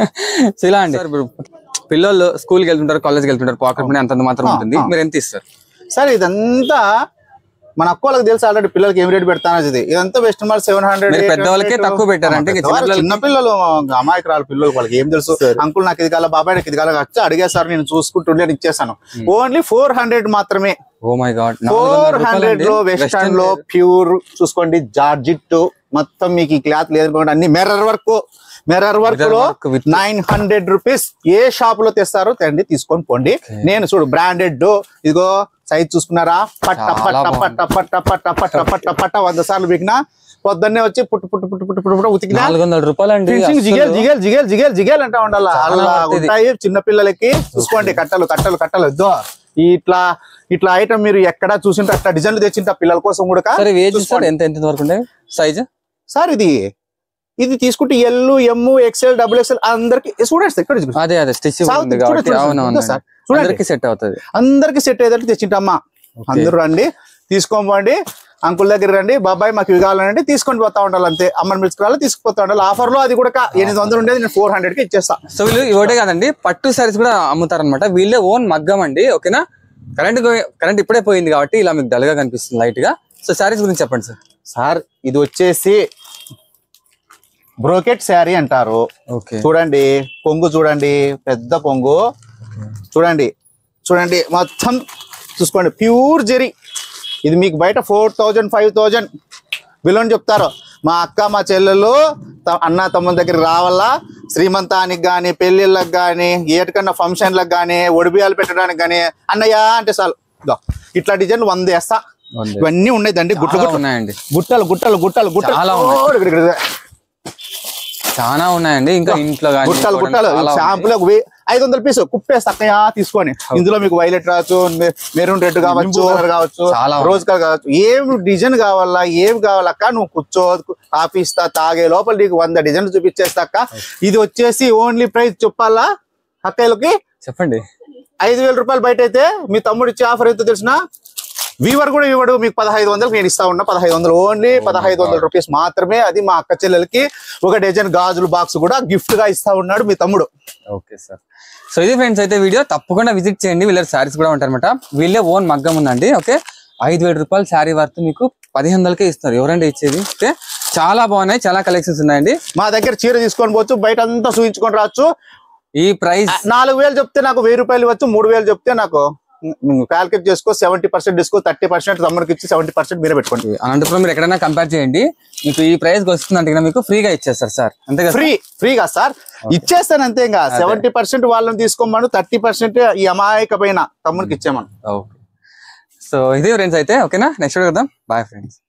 సో ఇలా అండి సార్ ఇప్పుడు పిల్లలు స్కూల్కి వెళ్తుంటారు కాలేజ్కి వెళ్తుంటారు పాకెట్ మనీ అంతంత మాత్రం ఆ, ఉంటుంది ఆ. మీరు ఎంత ఇస్తారు సరే ఇదంతా మన అక్కోళ్ళకి తెలుసు ఆల్రెడీ పిల్లలకి ఏం రేట్ పెడతానో ఇది ఇదంతా వెస్ట్ మాల్ సెవెన్ హండ్రెడ్ మీరు పెద్దవాళ్ళకే తక్కువ పెట్టారంటే ఇంకా చిన్నపిల్లలకి- చిన్న పిల్లలు అమాయకురాలు పిల్లలు వాళ్ళకి ఏం తెలుసు సరే. అంకుల్ నాకు ఇది కాల బాబాయ్ నాకు ఇది కాల వచ్చి అడిగేసారు నేను చూసుకుంటుండే ఇచ్చేసాను ఓన్లీ ఫోర్ హండ్రెడ్ మాత్రమే oh my god four hundred లో వెస్టర్న్ లో ప్యూర్ చూసుకోండి జార్జిట్ మొత్తం మీకు ఈ క్లాత్ లేదు అన్ని mirror work mirror work Mirror లో work with- nine hundred rupees ఏ షాప్ లో తెస్తారో తెండి తీసుకొని పోండి Okay. నేను చూడు బ్రాండెడ్ ఇదిగో సైజ్ చూసుకున్నారా పట్ట చాలా పట్ట బాగుంది. పట్ట పట్ట పట్ట పట్ట పట్ట పట్ట వంద సార్లు బిగినా పొద్దున్నే వచ్చి పుట్టు పుట్టు పుట్టు పుట్టు పుట్టు పుట్టు ఉతికినా నాలుగు వందల రూపాయలు అండి ఫినిషింగ్ జిగేల్ జిగేల్ జిగేల్ జిగేల్ జిగేల్ అంటా ఉండాలి చాలా అలా వర్త్ ఇది. ఉంటాయి చిన్న పిల్లలకి చూసుకోండి కట్టలు కట్టలు కట్టలు ఇద్దో ఇట్లా ఇట్లా ఐటమ్ మీరు ఎక్కడ చూసింటే అట్లా డిజైన్లు తెచ్చింటే ఆ పిల్లల కోసం కూడా సరే ఏజ్ సార్ చూసుకోండి. ఎంత ఎంత వరకు ఉండే సైజ్ సార్ ఇది ఇది తీసుకుంటే L M XL double XL అందరికి చూడండి ఇక్కడ చూడండి. అదే అదే స్టిచ్ సార్, ఉంది చూడండి, కాబట్టి చూడండి, అవునవును సార్ చూడండి అందరికి సెట్ అవుతుంది అందరికి సెట్ అయ్యేటట్టు తెచ్చింటమ్మా అందరూ రండి తీసుకోమండి అంకుల్ దగ్గర రండి బాబాయ్ మాకు ఇవి కావాలంటే తీసుకొని పోతా ఉండాలి అంతే అమ్మని పిలుచుకోవాలి తీసుకుపోతా ఉండాలి ఆఫర్ లో అది కూడా కా- ఎనిమిది వందలు ఉండేది నేను ఫోర్ హండ్రెడ్ కి ఇచ్చేస్తా సో వీళ్ళు ఇవటే కాదండి పట్టు సారీస్ కూడా అమ్ముతారనమాట వీళ్ళే ఓన్ మగ్గం అండి ఓకేనా కరెంట్ కరెంట్ ఇప్పుడే పోయింది కాబట్టి ఇలా మీకు డల్ గా కనిపిస్తుంది లైట్ గా సో సారీస్ గురించి చెప్పండి సార్ సార్ ఇది వచ్చేసి బ్రోకెట్ శారీ అంటారు ఓకే చూడండి పొంగు చూడండి పెద్ద పొంగు చూడండి చూడండి మొత్తం చూసుకోండి ప్యూర్ జెరీ ఇది మీకు బయట ఫోర్ థౌజండ్ ఫైవ్ థౌజండ్ విలువని చెప్తారు మా అక్క మా చెల్లెలు త- అన్న తమ్ముల దగ్గరికి రావాలా శ్రీమంతానికి కానీ పెళ్ళిళ్ళకి కానీ ఏటికన్నా ఫంక్షన్లకు కానీ ఒడిబియాలు పెట్టడానికి కానీ అన్నయ్య అంటే చాలు ఇదో ఇట్లా డిజైన్ వంద వేస్తా వంద. ఇవన్నీ ఉన్నాయిదండి గుట్లు చాలా గుట్లు ఉన్నాయండి గుట్టలు గుట్టలు గుట్టలు గుట్టలు చాలా ఉన్నాయి. ఓ, ఇక్కడ, ఇక్కడ, ఇక్కడ. చాలా ఉన్నాయండి ఇంకా ఇంట్లో కానీ గుట్టలు గుట్టలు షాంపులో ఐదు వందల పీసు కుప్పేసి అక్కయ్య తీసుకొని ఇందులో మీకు వైలెట్ రావచ్చు మెరూన్ రెడ్ కావచ్చు కలర్ కావచ్చు చాలా రోజ్ కలర్ కావచ్చు ఏం డిజైన్ కావాలా ఏం కావాలా అక్క నువ్వు కూర్చో కాఫీ ఇస్తా తాగే లోపల నీకు వంద డిజైన్ చూపించేస్తా అక్క ఇది వచ్చేసి ఓన్లీ ప్రైస్ చెప్పాలా అక్కయ్యలకి చెప్పండి ఐదు వేల రూపాయలు బయట అయితే మీ తమ్ముడు ఇచ్చే ఆఫర్ ఎంతో తెలిసిన వీవర్ కూడా ఇవ్వడు మీకు పదహైదు వందలు నేను ఇస్తా ఉన్నా పదహైదు వందలు ఓన్లీ పదహైదు వందల రూపీస్ మాత్రమే అది మా అక్క చెల్లెలకి ఒక డజన్ గాజులు బాక్స్ కూడా గిఫ్ట్ గా ఇస్తా ఉన్నాడు మీ తమ్ముడు ఓకే సార్ సో ఇది ఫ్రెండ్స్ అయితే వీడియో తప్పకుండా విజిట్ చేయండి వీళ్ళ శారీస్ కూడా ఉంటారన్నమాట వీళ్ళే ఓన్ మగ్గం ఉందండి ఓకే ఐదు వేల రూపాయలు శారీ వర్త్ మీకు పదిహేను వందలకే ఇస్తారు ఎవరండి ఇచ్చేది ఓకే చాలా బాగున్నాయి చాలా కలెక్షన్స్ ఉన్నాయండి మా దగ్గర చీర తీసుకొని పోవచ్చు బయట అంతా చూపించుకొని రావచ్చు ఈ ప్రైస్ నాలుగు వేలు చెప్తే నాకు వెయ్యి రూపాయలు ఇవ్వచ్చు మూడు వేలు చెప్తే నాకు క్యాల్కులేట్ చేసుకో seventy percent discount thirty percent తమ్ముడికి ఇచ్చి సెవెంటీ పర్సెంట్ మీరే పెట్టుకోండి అనంతపురం మీరు ఎక్కడైనా కంపేర్ చేయండి మీకు ఈ ప్రైస్ వస్తుందంటే కనుక మీకు ఫ్రీగా ఇచ్చేస్తారు సార్ అంతే కదా ఫ్రీ ఫ్రీగా సార్ ఇచ్చేస్తాను అంతే ఇంకా సెవెంటీ పర్సెంట్ వాళ్ళని తీసుకోమను థర్టీ పర్సెంట్ ఈ అమాయక పైన తమ్ముడికి ఇచ్చేమను ఓకే సో ఇది ఫ్రెండ్స్ అయితే ఓకేనా నెక్స్ట్ కదా బాయ్ ఫ్రెండ్స్